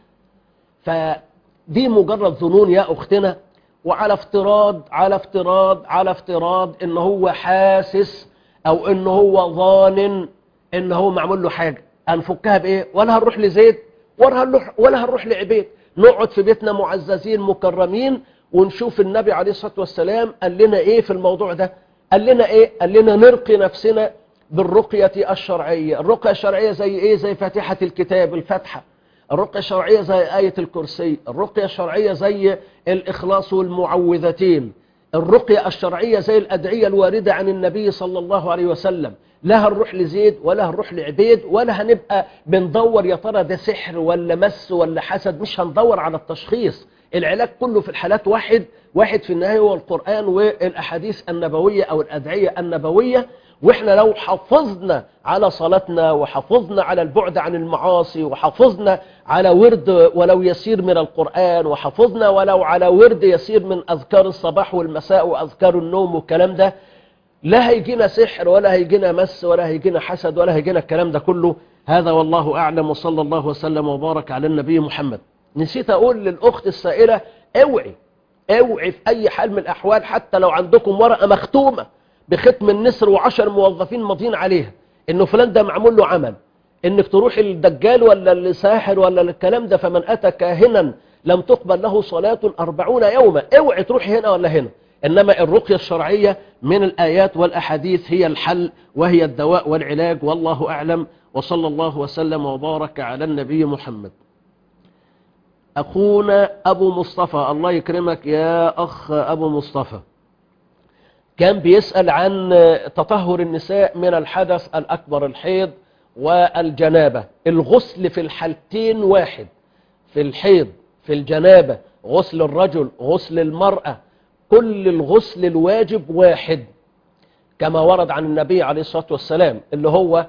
فدي مجرد ظنون يا اختنا وعلى افتراض على افتراض على افتراض ان هو حاسس او ان هو ظان ان هو معمول له حاجة هنفكها بايه ولا هنروح لزيد ولا هنروح ولا هنروح لعبيد نقعد في بيتنا معززين مكرمين ونشوف النبي عليه الصلاة والسلام قال لنا ايه في الموضوع ده قال لنا ايه قال لنا نرقي نفسنا بالرقية الشرعية الرقية الشرعية زي ايه زي فاتحة الكتاب الفاتحة الرقية الشرعية زي آية الكرسي الرقية الشرعية زي الإخلاص والمعوذتين الرقية الشرعية زي الأدعية الواردة عن النبي صلى الله عليه وسلم لا هنروح لزيد ولا هنروح لعبيد ولا هنبقى بندور يا ترى ده سحر ولا مس ولا حسد مش هندور على التشخيص العلاج كله في الحالات واحد واحد في النهاية هو القرآن والأحاديث النبوية أو الأدعية النبوية وإحنا لو حافظنا على صلاتنا وحافظنا على البعد عن المعاصي وحافظنا على ورد ولو يسير من القرآن وحافظنا ولو على ورد يسير من أذكار الصباح والمساء وأذكار النوم والكلام ده لا هيجينا سحر ولا هيجينا مس ولا هيجينا حسد ولا هيجينا الكلام ده كله هذا والله أعلم وصلى الله وسلم وبارك على النبي محمد نسيت أقول للأخت السائلة اوعي اوعي في أي حال من الأحوال حتى لو عندكم ورقة مختومة بختم النسر وعشر موظفين ماضيين عليها إنه فلان ده معمول له عمل إنك تروح الدجال ولا الساحر ولا الكلام ده فمن أتى كاهنا لم تقبل له صلاة أربعون يوما اوعي تروحي هنا ولا هنا إنما الرقية الشرعية من الآيات والأحاديث هي الحل وهي الدواء والعلاج والله أعلم وصلى الله وسلم وبارك على النبي محمد أخونا أبو مصطفى الله يكرمك يا أخ أبو مصطفى كان بيسأل عن تطهر النساء من الحدث الأكبر الحيض والجنابة الغسل في الحالتين واحد في الحيض في الجنابة غسل الرجل غسل المرأة كل الغسل الواجب واحد كما ورد عن النبي عليه الصلاة والسلام اللي هو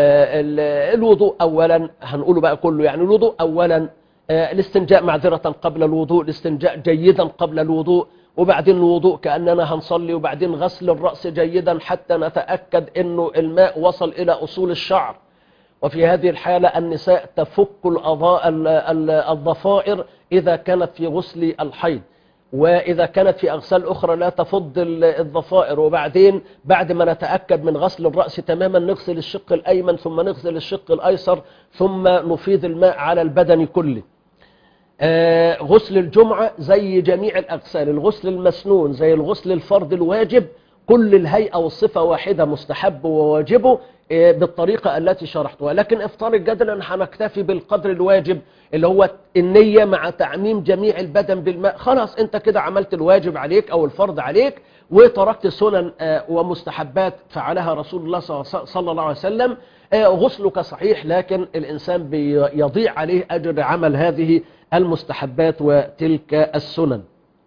الوضوء أولا هنقوله بقى كله يعني الوضوء أولا الاستنجاء معذرة قبل الوضوء الاستنجاء جيدا قبل الوضوء وبعدين الوضوء كأننا هنصلي وبعدين غسل الرأس جيدا حتى نتأكد أنه الماء وصل إلى أصول الشعر وفي هذه الحالة النساء تفك الأضاء الضفائر إذا كانت في غسل الحيض وإذا كانت في أغسال أخرى لا تفض الضفائر وبعدين بعد ما نتأكد من غسل الرأس تماما نغسل الشق الأيمن ثم نغسل الشق الأيسر ثم نفيض الماء على البدن كله آه غسل الجمعة زي جميع الأغسال الغسل المسنون زي الغسل الفرض الواجب كل الهيئة والصفة واحدة مستحب وواجبه آه بالطريقة التي شرحتها لكن افترض جدلا هنكتفي بالقدر الواجب اللي هو النية مع تعميم جميع البدن بالماء خلاص انت كده عملت الواجب عليك او الفرض عليك وتركت سنن آه ومستحبات فعلها رسول الله صلى الله عليه وسلم غسلك صحيح لكن الإنسان بيضيع عليه أجر عمل هذه المستحبات وتلك السنن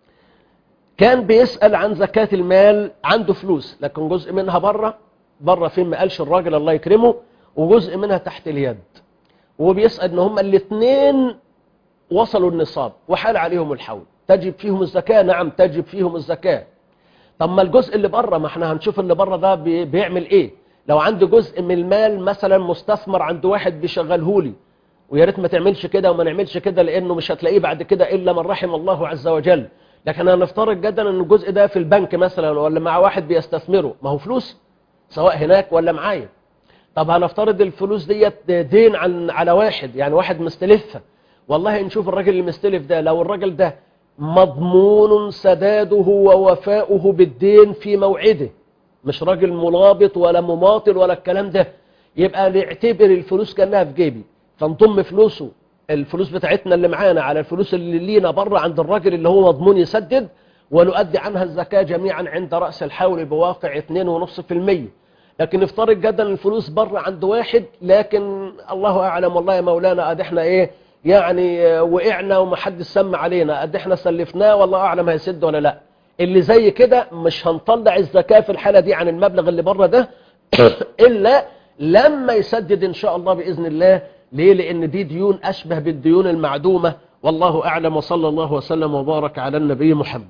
كان بيسأل عن زكاة المال عنده فلوس لكن جزء منها بره بره فين ما قالش الراجل الله يكرمه وجزء منها تحت اليد وبيسأل ان هما الاثنين وصلوا النصاب وحال عليهم الحول تجب فيهم الزكاة نعم تجب فيهم الزكاة طب ما الجزء اللي بره ما احنا هنشوف اللي بره ده بيعمل ايه لو عنده جزء من المال مثلا مستثمر عند واحد بيشغله لي ويا ريت ما تعملش كده وما نعملش كده لانه مش هتلاقيه بعد كده الا من رحم الله عز وجل لكن هنفترض جدا ان الجزء ده في البنك مثلا ولا مع واحد بيستثمره ما هو فلوس سواء هناك ولا معايا طب هنفترض الفلوس ديت دين عن على واحد يعني واحد مستلفها والله نشوف الراجل اللي مستلف ده لو الراجل ده مضمون سداده ووفاؤه بالدين في موعده مش راجل ملابط ولا مماطل ولا الكلام ده يبقى نعتبر الفلوس كأنها في جيبي فنضم فلوسه الفلوس بتاعتنا اللي معانا على الفلوس اللي لينا بره عند الراجل اللي هو مضمون يسدد ونؤدي عنها الزكاة جميعا عند رأس الحول بواقع 2.5% لكن افترض جدا الفلوس بره عند واحد لكن الله أعلم والله يا مولانا قد احنا ايه يعني وقعنا ومحدش سمع علينا قد احنا سلفناه والله أعلم هيسد ولا لا اللي زي كده مش هنطلع الزكاة في الحالة دي عن المبلغ اللي بره ده إلا لما يسدد إن شاء الله بإذن الله ليه لأن دي ديون أشبه بالديون المعدومة والله أعلم وصلى الله وسلم وبارك على النبي محمد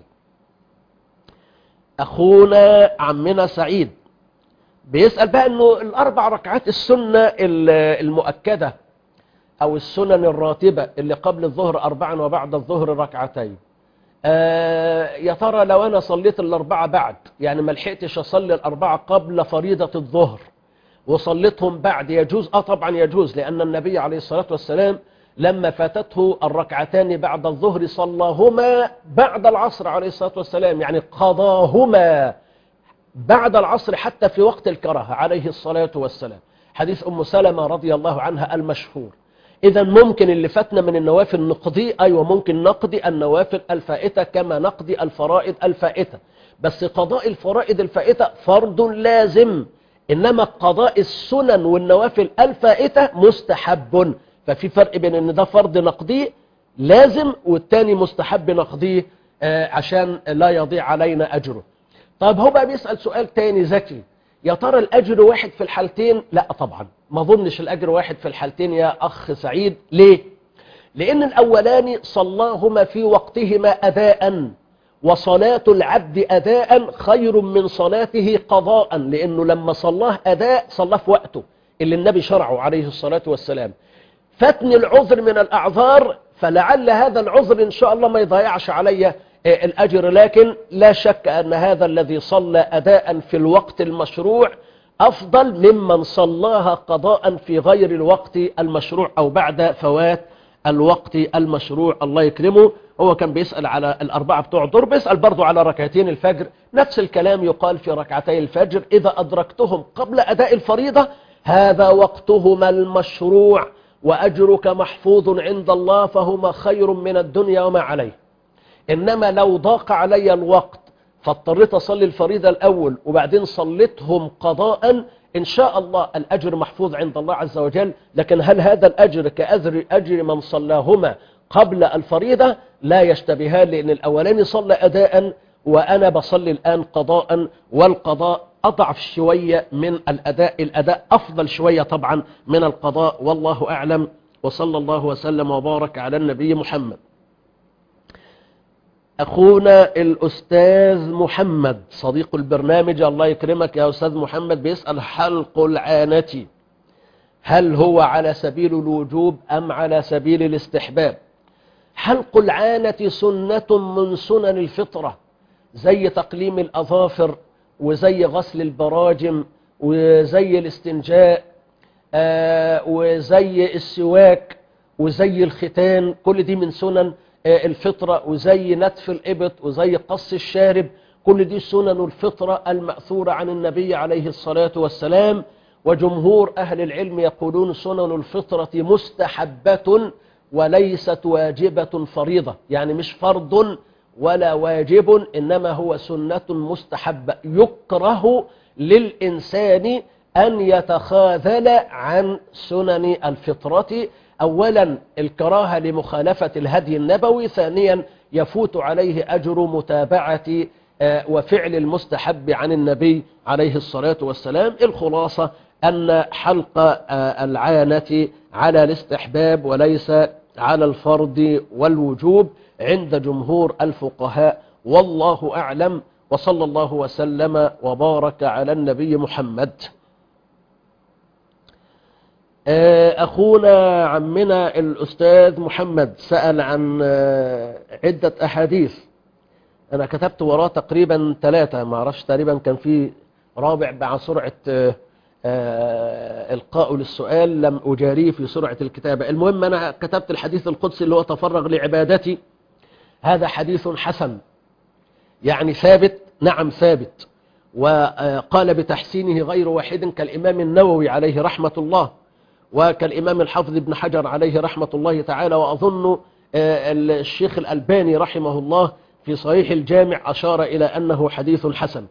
أخونا عمنا سعيد بيسأل بقى أنه الأربع ركعات السنة المؤكدة أو السنن الراتبة اللي قبل الظهر أربعا وبعد الظهر ركعتين آه يا ترى لو أنا صليت الأربعة بعد يعني ما لحقتش أصلي الأربعة قبل فريضة الظهر وصليتهم بعد يجوز آه طبعا يجوز لأن النبي عليه الصلاة والسلام لما فاتته الركعتان بعد الظهر صلاهما بعد العصر عليه الصلاة والسلام يعني قضاهما بعد العصر حتى في وقت الكراهة عليه الصلاة والسلام حديث أم سلمة رضي الله عنها المشهور إذا ممكن اللي فاتنا من النوافل نقضي أيوة ممكن نقضي النوافل الفائتة كما نقضي الفرائض الفائتة بس قضاء الفرائض الفائتة فرض لازم إنما قضاء السنن والنوافل الفائتة مستحب ففي فرق بين ان ده فرض نقضيه لازم والتاني مستحب نقضيه آه عشان لا يضيع علينا أجره طيب هو بقى بيسأل سؤال تاني ذكي يا ترى الأجر واحد في الحالتين لا طبعا ما ظنش الأجر واحد في الحالتين يا أخ سعيد ليه لأن الأولاني صلاهما في وقتهما أداء وصلاة العبد أداء خير من صلاته قضاء لأنه لما صلاه أداء صلاه في وقته اللي النبي شرعه عليه الصلاة والسلام فاتني العذر من الأعذار فلعل هذا العذر إن شاء الله ما يضيعش علي الأجر لكن لا شك أن هذا الذي صلى أداء في الوقت المشروع أفضل ممن صلاها قضاء في غير الوقت المشروع أو بعد فوات الوقت المشروع الله يكرمه هو كان بيسأل على الأربعة بتوع الدور بيسأل برضو على ركعتين الفجر نفس الكلام يقال في ركعتي الفجر إذا أدركتهم قبل أداء الفريضة هذا وقتهما المشروع وأجرك محفوظ عند الله فهما خير من الدنيا وما عليه إنما لو ضاق علي الوقت فاضطريت أصلي الفريضة الأول وبعدين صليتهم قضاء إن شاء الله الأجر محفوظ عند الله عز وجل لكن هل هذا الأجر كأجر أجر من صلاهما قبل الفريضة لا يشتبهان لأن الأولاني صلى أداء وأنا بصلي الآن قضاء والقضاء أضعف شوية من الأداء الأداء أفضل شوية طبعا من القضاء والله أعلم وصلى الله وسلم وبارك على النبي محمد أخونا الأستاذ محمد صديق البرنامج الله يكرمك يا أستاذ محمد بيسأل حلق العانة هل هو على سبيل الوجوب أم على سبيل الاستحباب حلق العانة سنة من سنن الفطرة زي تقليم الأظافر وزي غسل البراجم وزي الاستنجاء آه وزي السواك وزي الختان كل دي من سنن آه الفطرة وزي نتف الإبط وزي قص الشارب كل دي سنن الفطرة المأثورة عن النبي عليه الصلاة والسلام وجمهور أهل العلم يقولون سنن الفطرة مستحبة وليست واجبة فريضة يعني مش فرض ولا واجب إنما هو سنة مستحبة يكره للإنسان أن يتخاذل عن سنن الفطرة أولا الكراهة لمخالفة الهدي النبوي ثانيا يفوت عليه أجر متابعة وفعل المستحب عن النبي عليه الصلاة والسلام الخلاصة أن حلق العانة على الاستحباب وليس على الفرض والوجوب عند جمهور الفقهاء والله أعلم وصلى الله وسلم وبارك على النبي محمد أخونا عمنا الأستاذ محمد سأل عن عدة أحاديث أنا كتبت وراه تقريبا ثلاثة ما أعرفش تقريبا كان في رابع مع سرعة إلقاء للسؤال لم أجاريه في سرعة الكتابة المهم أنا كتبت الحديث القدسي اللي هو تفرغ لعبادتي هذا حديث حسن يعني ثابت نعم ثابت وقال بتحسينه غير واحد كالإمام النووي عليه رحمة الله وكالإمام الحافظ ابن حجر عليه رحمة الله تعالى وأظن الشيخ الألباني رحمه الله في صحيح الجامع أشار إلى أنه حديث حسن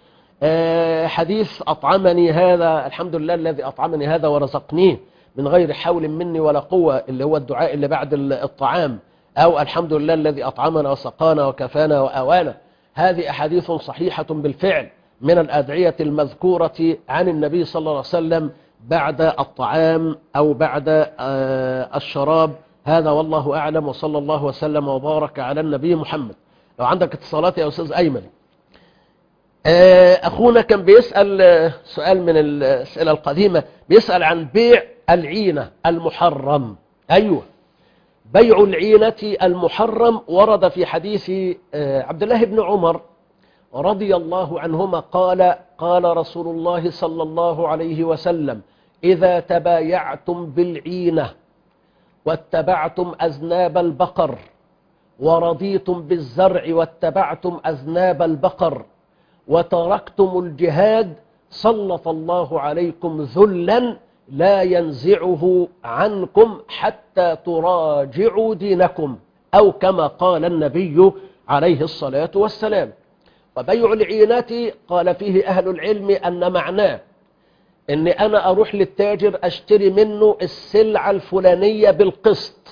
حديث أطعمني هذا الحمد لله الذي أطعمني هذا ورزقنيه من غير حول مني ولا قوة اللي هو الدعاء اللي بعد الطعام أو الحمد لله الذي أطعمنا وسقانا وكفانا وأوانا هذه أحاديث صحيحة بالفعل من الأدعية المذكورة عن النبي صلى الله عليه وسلم بعد الطعام أو بعد الشراب هذا والله أعلم وصلى الله وسلم وبارك على النبي محمد لو عندك اتصالات يا أستاذ أيمن أخونا كان بيسأل سؤال من الأسئلة القديمة بيسأل عن بيع العينة المحرم أيوة بيع العينة المحرم ورد في حديث عبد الله بن عمر رضي الله عنهما قال قال رسول الله صلى الله عليه وسلم إذا تبايعتم بالعينة واتبعتم أذناب البقر ورضيتم بالزرع واتبعتم أذناب البقر وتركتم الجهاد سلط الله عليكم ذلا لا ينزعه عنكم حتى تراجعوا دينكم أو كما قال النبي عليه الصلاة والسلام وبيع العينة قال فيه أهل العلم أن معناه أن أنا أروح للتاجر أشتري منه السلعة الفلانية بالقسط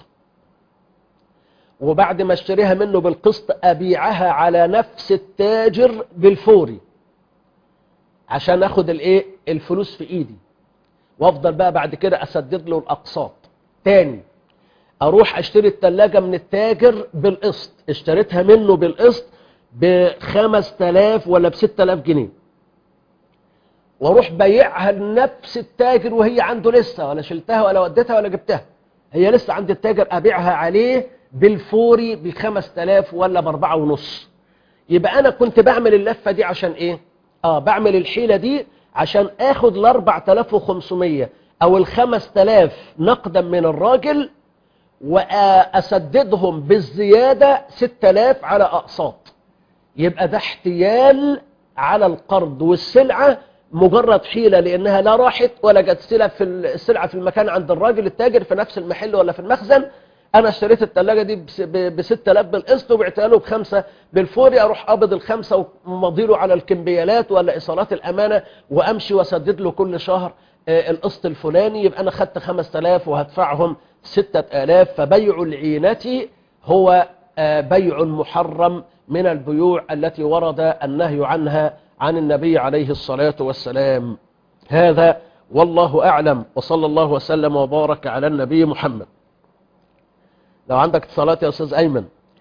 وبعد ما اشتريها منه بالقسط أبيعها على نفس التاجر بالفوري عشان أخد الايه الفلوس في إيدي وافضل بقى بعد كده أسدد له الأقساط تاني أروح أشتري التلاجة من التاجر بالقسط اشتريتها منه بالقسط بخمس تلاف ولا بست تلاف جنيه واروح بيعها لنفس التاجر وهي عنده لسه ولا شلتها ولا وديتها ولا جبتها هي لسه عند التاجر ابيعها عليه بالفوري بخمس تلاف ولا باربعة ونص يبقى انا كنت بعمل اللفة دي عشان ايه اه بعمل الحيلة دي عشان اخد الاربع تلاف وخمسمية او الخمس تلاف نقدا من الراجل واسددهم بالزيادة ست تلاف على اقساط يبقى ده احتيال على القرض والسلعة مجرد حيلة لانها لا راحت ولا جت سلعة في السلعة في المكان عند الراجل التاجر في نفس المحل ولا في المخزن انا اشتريت الثلاجة دي ب 6000 بالقسط وبعتها له بخمسة بالفوري اروح قابض الخمسة ومضيله على الكمبيالات ولا ايصالات الامانة وامشي واسدد له كل شهر آه، القسط الفلاني يبقى انا خدت 5000 وهدفعهم 6000 فبيع العينة هو آه، بيع محرم من البيوع التي ورد النهي عنها عن النبي عليه الصلاة والسلام هذا والله أعلم وصلى الله وسلم وبارك على النبي محمد لو عندك اتصالات يا أستاذ أيمن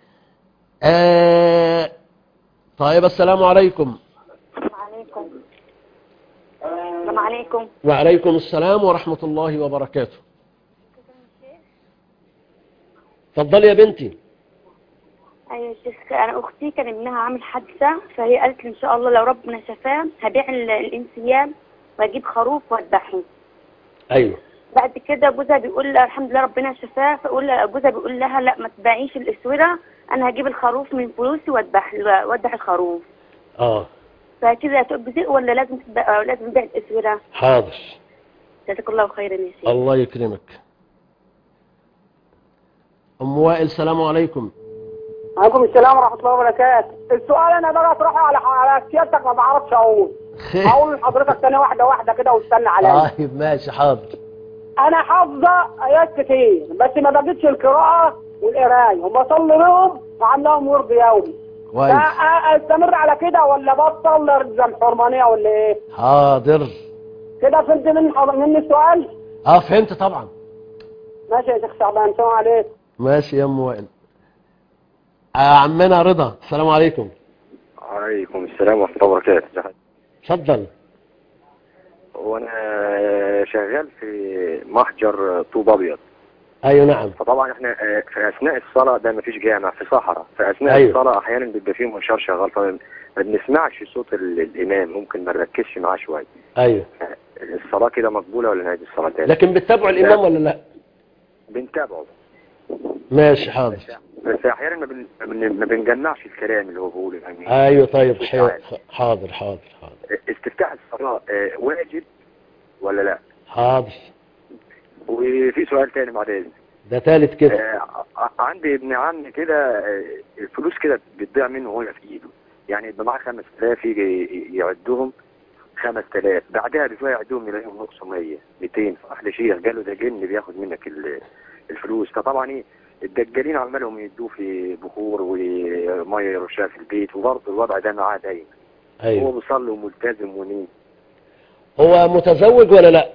آه طيب السلام عليكم عليكم السلام عليكم وعليكم السلام ورحمة الله وبركاته تفضلي يا بنتي ايوه يا شيخ انا اختي كان ابنها عامل حادثه فهي قالت لي ان شاء الله لو ربنا شفاه هبيع ال- الانسيال واجيب خروف واذبحه أيوه بعد كده جوزها بيقول لها الحمد لله ربنا شفاه فاقول جوزها بيقول لها لا ما تبيعيش الاسوره انا هجيب الخروف من فلوسي واذبح واذبح الخروف آه فكده هتجزئ ولا لازم تبقى لازم تبيع الاسوره حاضر جزاك الله خيرا يا شيخ الله يكرمك أم وائل السلام عليكم عليكم السلام ورحمة الله وبركاته السؤال أنا بقى أطرحه على على سيادتك ما بعرفش أقول أقول لحضرتك ثانية واحدة واحدة كده واستنى عليا طيب ماشي حاضر أنا حافظة آيات كتير بس ما بجدش القراءة والقراية وبصلي لهم وعاملاهم ورد يومي كويس لا أ- استمر على كده ولا بطل زي الحرمانية ولا ايه حاضر كده فهمت من حض- مني السؤال اه فهمت طبعا ماشي يا شيخ شعبان سلام عليكم ماشي يا ام وائل آه عمنا رضا السلام عليكم عليكم السلام ورحمة الله وبركاته اتفضل وانا شغال في محجر طوب ابيض ايوه نعم فطبعا احنا آه، في اثناء الصلاة ده مفيش جامع في صحراء في اثناء أيوة. الصلاة احيانا بيبقى فيه منشار شغال فما ما بنسمعش صوت ال- الامام ممكن ما نركزش معاه شوية ايوه الصلاة كده مقبولة ولا نعيد الصلاة تاني لكن بتتابعوا الامام ولا لا بنتابعه ماشي حاضر بس احيانا ما, بن... ما بن- ما بنجمعش الكلام اللي هو بيقوله الامين ايوه طيب حي- حاضر حاضر حاضر استفتاح الصلاة آه، واجب ولا لا حاضر وفي سؤال تاني بعد اذنك ده تالت كده آه، ع- عندي ابن عمي كده آه، الفلوس كده بتضيع منه وهي في ايده يعني يبقى معاه 5000 يجي ي- يعدهم 5000 بعدها بشويه يعدهم يلاقيهم نقصوا 100 200 فاحلى شيء قالوا ده جن بياخد منك ال- الفلوس فطبعا ايه الدجالين عمالهم يدوه في بخور وميه يرشها في البيت وبرضه الوضع ده معاه دايما هو ايوه بيصلي وملتزم ونين هو متزوج ولا لا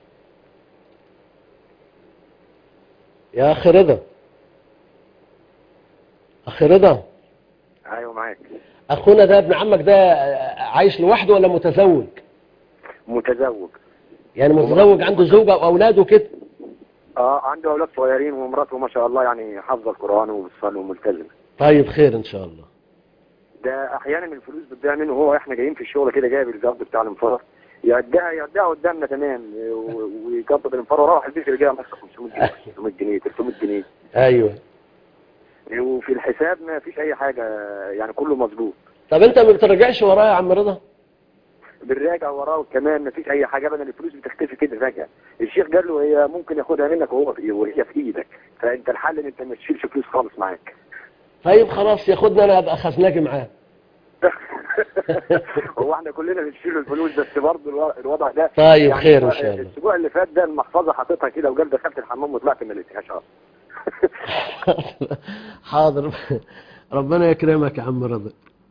يا اخي رضا اخي رضا ايوه معاك اخونا ده ابن عمك ده عايش لوحده ولا متزوج متزوج يعني متزوج عنده زوجة واولاده كده اه عنده اولاد صغيرين ومراته ما شاء الله يعني حافظه القران وبتصلي وملتزمه طيب خير ان شاء الله ده احيانا الفلوس بتضيع منه هو احنا جايين في الشغل كده جايب القبض بتاع الانفار يعدها يعدها قدامنا تمام و- ويقبض الانفار وراح البيت يرجع ماسك 500 جنيه 500 جنيه 300 جنيه ايوه وفي الحساب ما فيش اي حاجه يعني كله مظبوط طب انت ما بترجعش وراه يا عم رضا بنراجع وراه كمان ما فيش اي حاجه ابدا الفلوس بتختفي كده فجاه الشيخ قال له هي ممكن ياخدها منك وهو في وهي في ايدك فانت الحل ان انت ما تشيلش فلوس خالص معاك طيب خلاص ياخدنا انا ابقى خزناجي معاه هو احنا كلنا بنشيل الفلوس بس برضه الو- الوضع ده طيب خير إن شاء الله. الاسبوع اللي فات ده المحفظه حاططها كده وقال دخلت الحمام وطلعت ما لقيتهاش اصلا حاضر ربنا يكرمك يا عم رضا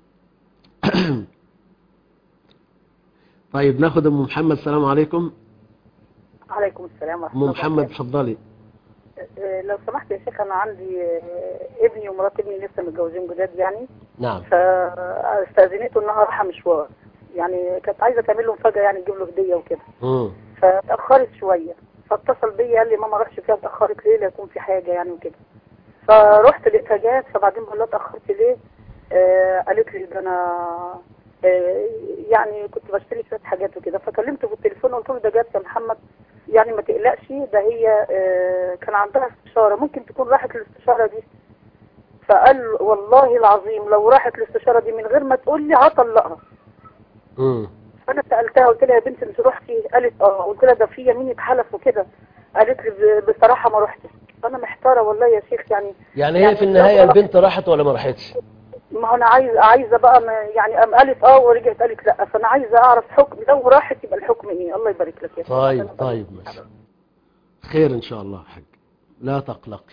طيب ناخد ام محمد السلام عليكم عليكم السلام ورحمة ام الله محمد وبركاته. اتفضلي آه، لو سمحت يا شيخ أنا عندي آه، ابني ومرات ابني لسه متجوزين جداد يعني نعم فاستاذنته انها رايحه مشوار يعني كانت عايزه تعمل له مفاجاه يعني تجيب له هديه وكده مم. فاتاخرت شويه فاتصل بيا قال لي ماما رحت فيها اتاخرت ليه لا يكون في حاجه يعني وكده فرحت لقيتها جات فبعدين بقول لها اتاخرت ليه آه قالت لي ده انا آه يعني كنت بشتري شويه حاجات وكده فكلمته في التليفون قلت له ده جات يا محمد يعني ما تقلقش ده هي آه كان عندها استشاره ممكن تكون راحت الاستشاره دي فقال والله العظيم لو راحت الاستشاره دي من غير ما تقول لي هطلقها مم. فانا سالتها قلت لها يا بنت انت رحتي قالت اه قلت لها ده في يمين اتحلف وكده قالت لي ب- بصراحه ما رحتش فانا محتاره والله يا شيخ يعني يعني هي في النهاية لو- البنت راحت ولا ما راحتش ما هو انا عايز عايزه بقى ما يعني قام قالت اه ورجعت قالت لا فانا عايزه اعرف حكم لو راحت يبقى الحكم ايه الله يبارك لك يا شيخ طيب طيب ماشي خير ان شاء الله حاج لا تقلقي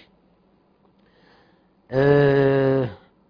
آه،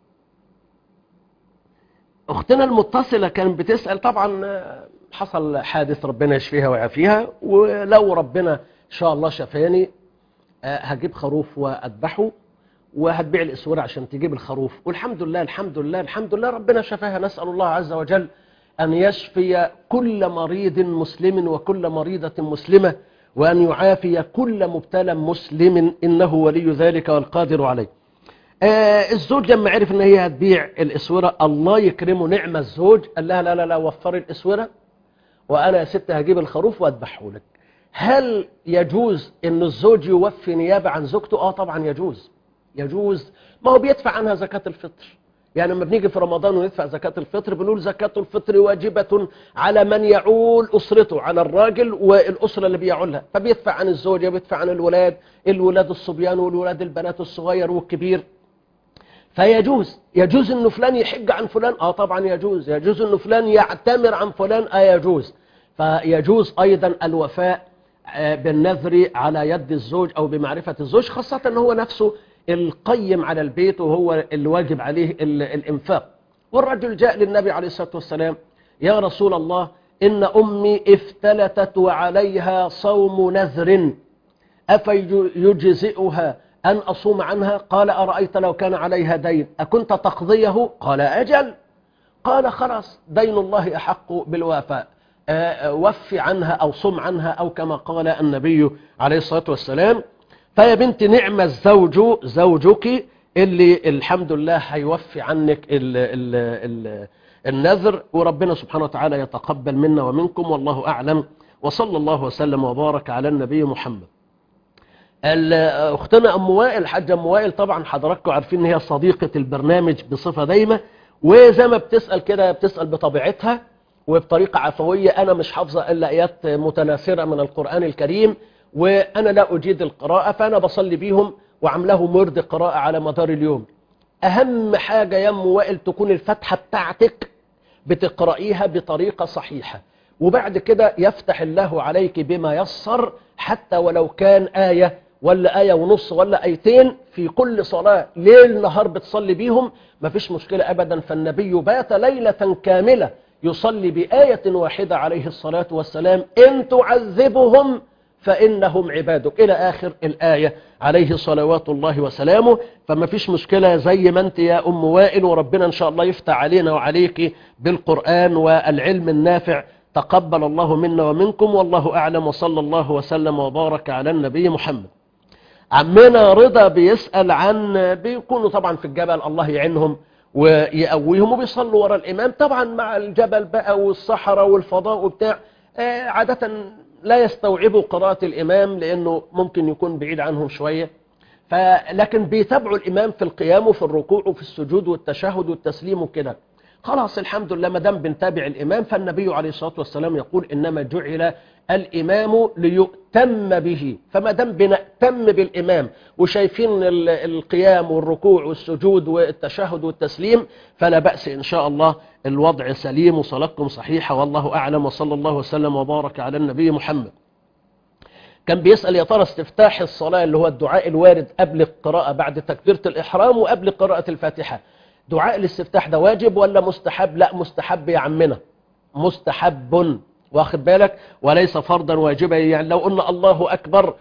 اختنا المتصلة كانت بتسأل طبعا آه، حصل حادث ربنا يشفيها ويعافيها ولو ربنا ان شاء الله شفاني آه، هجيب خروف واذبحه وهتبيع الاسوره عشان تجيب الخروف والحمد لله الحمد لله الحمد لله ربنا شفاها نسال الله عز وجل ان يشفي كل مريض مسلم وكل مريضه مسلمه وان يعافي كل مبتلى مسلم انه ولي ذلك والقادر عليه. آه الزوج لما عرف ان هي هتبيع الاسوره الله يكرمه نعم الزوج قال لها لا لا لا وفري الاسوره وانا يا ست هجيب الخروف واذبحه لك. هل يجوز ان الزوج يوفي نيابه عن زوجته؟ اه طبعا يجوز. يجوز ما هو بيدفع عنها زكاة الفطر يعني لما بنيجي في رمضان وندفع زكاة الفطر بنقول زكاة الفطر واجبة على من يعول أسرته على الراجل والأسرة اللي بيعولها فبيدفع عن الزوجة بيدفع عن الولاد الولاد الصبيان والولاد البنات الصغير والكبير فيجوز يجوز انه فلان يحج عن فلان اه طبعا يجوز يجوز انه فلان يعتمر عن فلان اه يجوز فيجوز ايضا الوفاء آه، بالنذر على يد الزوج او بمعرفة الزوج خاصة ان هو نفسه القيم على البيت وهو اللي واجب عليه ال- الانفاق والرجل جاء للنبي عليه الصلاة والسلام يا رسول الله ان امي افتلتت وعليها صوم نذر أفيجزئها أن أصوم عنها قال أرأيت لو كان عليها دين أكنت تقضيه قال أجل قال خلاص دين الله أحق بالوفاء آه، آه، وف عنها أو صم عنها أو كما قال النبي عليه الصلاة والسلام فيا بنت نعم الزوج زوجك اللي الحمد لله هيوفي عنك ال ال ال النذر وربنا سبحانه وتعالى يتقبل منا ومنكم والله أعلم وصلى الله وسلم وبارك على النبي محمد ال- اختنا ام وائل حاجه ام وائل طبعا حضراتكم عارفين ان هي صديقه البرنامج بصفه دايمه وزي ما بتسال كده بتسال بطبيعتها وبطريقه عفويه انا مش حافظه الا ايات متناثره من القران الكريم وانا لا اجيد القراءه فانا بصلي بيهم وعامله مرد قراءه على مدار اليوم اهم حاجه يا ام وائل تكون الفتحه بتاعتك بتقرأيها بطريقة صحيحة وبعد كده يفتح الله عليك بما يسر حتى ولو كان آية ولا آية ونص ولا آيتين في كل صلاة ليل نهار بتصلي بيهم مفيش مشكلة أبدا فالنبي بات ليلة كاملة يصلي بآية واحدة عليه الصلاة والسلام إن تعذبهم فإنهم عبادك إلى آخر الآية عليه صلوات الله وسلامه فما فيش مشكلة زي ما أنت يا أم وائل وربنا إن شاء الله يفتح علينا وعليك بالقرآن والعلم النافع تقبل الله منا ومنكم والله أعلم وصلى الله وسلم وبارك على النبي محمد عمنا رضا بيسأل عن بيكونوا طبعا في الجبل الله يعينهم ويقويهم وبيصلوا ورا الإمام طبعا مع الجبل بقى والصحراء والفضاء وبتاع آه، عادة لا يستوعبوا قراءة الإمام لأنه ممكن يكون بعيد عنهم شوية فلكن بيتابعوا الإمام في القيام وفي الركوع وفي السجود والتشهد والتسليم وكده خلاص الحمد لله ما دام بنتابع الإمام فالنبي عليه الصلاة والسلام يقول إنما جعل الإمام ليؤتم به فما دام بنأتم بالإمام وشايفين ال- القيام والركوع والسجود والتشهد والتسليم فلا بأس إن شاء الله الوضع سليم وصلاتكم صحيحة والله أعلم وصلى الله وسلم وبارك على النبي محمد كان بيسأل يا ترى استفتاح الصلاة اللي هو الدعاء الوارد قبل القراءة بعد تكبيرة الإحرام وقبل قراءة الفاتحة دعاء الاستفتاح ده واجب ولا مستحب لا مستحب يا عمنا مستحب واخد بالك وليس فرضا واجبا يعني لو قلنا الله أكبر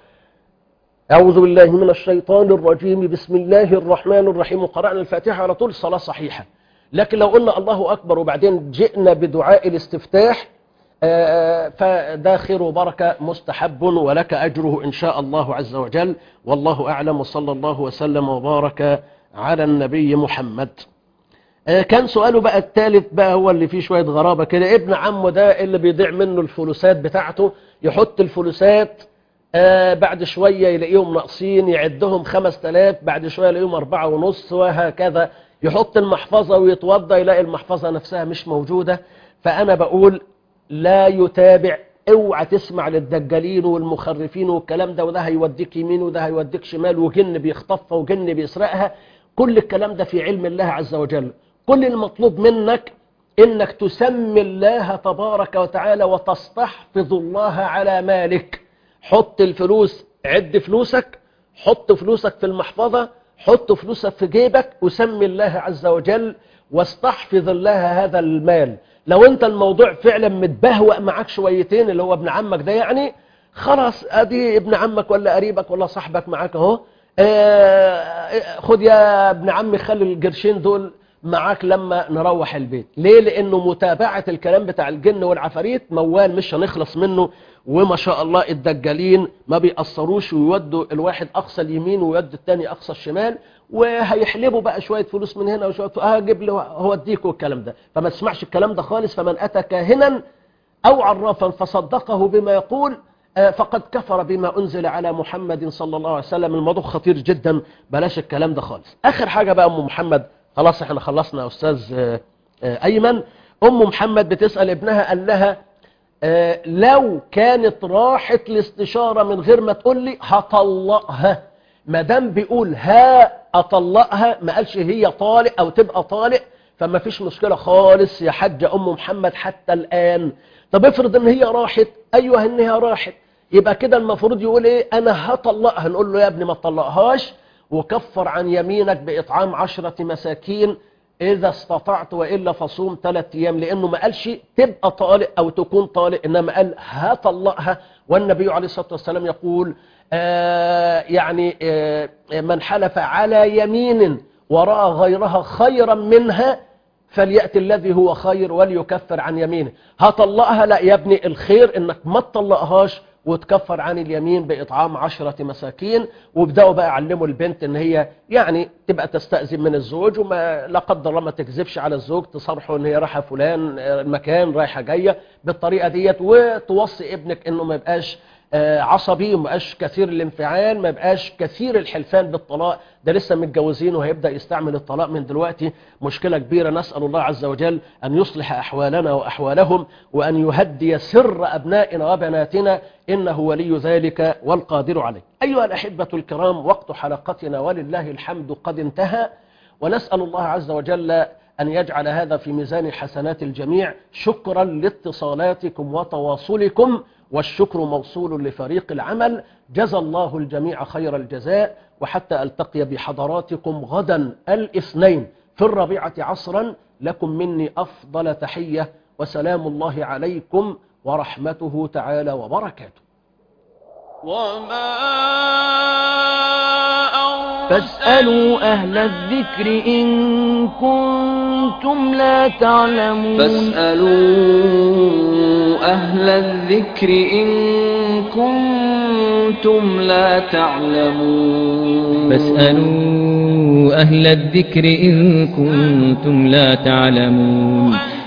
أعوذ بالله من الشيطان الرجيم بسم الله الرحمن الرحيم وقرأنا الفاتحة على طول الصلاة صحيحة لكن لو قلنا الله أكبر وبعدين جئنا بدعاء الاستفتاح آه، فده خير وبركة مستحب ولك أجره إن شاء الله عز وجل والله أعلم وصلى الله وسلم وبارك على النبي محمد آه، كان سؤاله بقى الثالث بقى هو اللي فيه شوية غرابة كده ابن عمه ده اللي بيضيع منه الفلوسات بتاعته يحط الفلوسات آه بعد شوية يلاقيهم ناقصين يعدهم خمس تلاف بعد شوية يلاقيهم أربعة ونص وهكذا يحط المحفظة ويتوضى يلاقي المحفظة نفسها مش موجودة فأنا بقول لا يتابع اوعى تسمع للدجالين والمخرفين والكلام ده وده هيوديك يمين وده هيوديك شمال وجن بيخطفها وجن بيسرقها كل الكلام ده في علم الله عز وجل كل المطلوب منك انك تسمي الله تبارك وتعالى وتستحفظ الله على مالك حط الفلوس عد فلوسك حط فلوسك في المحفظة حط فلوسك في جيبك وسمي الله عز وجل واستحفظ الله هذا المال لو انت الموضوع فعلا متبهوأ معاك شويتين اللي هو ابن عمك ده يعني خلاص ادي ابن عمك ولا قريبك ولا صاحبك معاك اهو آه، خد يا ابن عمي خلي القرشين دول معاك لما نروح البيت ليه لانه متابعة الكلام بتاع الجن والعفاريت موال مش هنخلص منه وما شاء الله الدجالين ما بيأثروش ويودوا الواحد اقصى اليمين ويودوا التاني اقصى الشمال وهيحلبوا بقى شوية فلوس من هنا وشوية اه جيب له هو اديكوا الكلام ده فما تسمعش الكلام ده خالص فمن اتى كاهنا او عرافا فصدقه بما يقول آه، فقد كفر بما أنزل على محمد صلى الله عليه وسلم الموضوع خطير جدا بلاش الكلام ده خالص آخر حاجة بقى أم محمد خلاص احنا خلصنا يا أستاذ آه، آه، أيمن أم محمد بتسأل ابنها قال لها آه، لو كانت راحت الاستشارة من غير ما تقول لي هطلقها ما دام بيقول ها أطلقها ما قالش هي طالق أو تبقى طالق فما فيش مشكلة خالص يا حاجة أم محمد حتى الآن طب افرض ان هي راحت ايوه ان هي راحت يبقى كده المفروض يقول ايه انا هطلقها نقول له يا ابني ما تطلقهاش وكفر عن يمينك باطعام عشرة مساكين اذا استطعت والا فصوم ثلاث ايام لانه ما قالش تبقى طالق او تكون طالق انما قال هطلقها والنبي عليه الصلاه والسلام يقول آه يعني آه من حلف على يمين وراى غيرها خيرا منها فليأتي الذي هو خير وليكفر عن يمينه هطلقها لا يا ابني الخير انك ما تطلقهاش وتكفر عن اليمين بإطعام عشرة مساكين وابدأوا بقى يعلموا البنت ان هي يعني تبقى تستأذن من الزوج وما لا قدر الله ما تكذبش على الزوج تصرحه ان هي رايحة فلان المكان رايحة جاية بالطريقة ديت وتوصي ابنك انه ما يبقاش آه، عصبي وما يبقاش كثير الانفعال ما يبقاش كثير الحلفان بالطلاق ده لسه متجوزين وهيبدأ يستعمل الطلاق من دلوقتي مشكلة كبيرة نسأل الله عز وجل أن يصلح أحوالنا وأحوالهم وأن يهدي سر أبنائنا وبناتنا إنه ولي ذلك والقادر عليه أيها الأحبة الكرام وقت حلقتنا ولله الحمد قد انتهى ونسأل الله عز وجل أن يجعل هذا في ميزان حسنات الجميع شكرا لاتصالاتكم وتواصلكم والشكر موصول لفريق العمل جزى الله الجميع خير الجزاء وحتى ألتقي بحضراتكم غدا الاثنين في الربيعة عصرا لكم مني أفضل تحية وسلام الله عليكم ورحمته تعالى وبركاته وما فاسألوا أهل الذكر إن كنتم لا تعلمون فاسألوا أهل الذكر إن كنتم لا تعلمون فاسألوا أهل الذكر إن كنتم لا تعلمون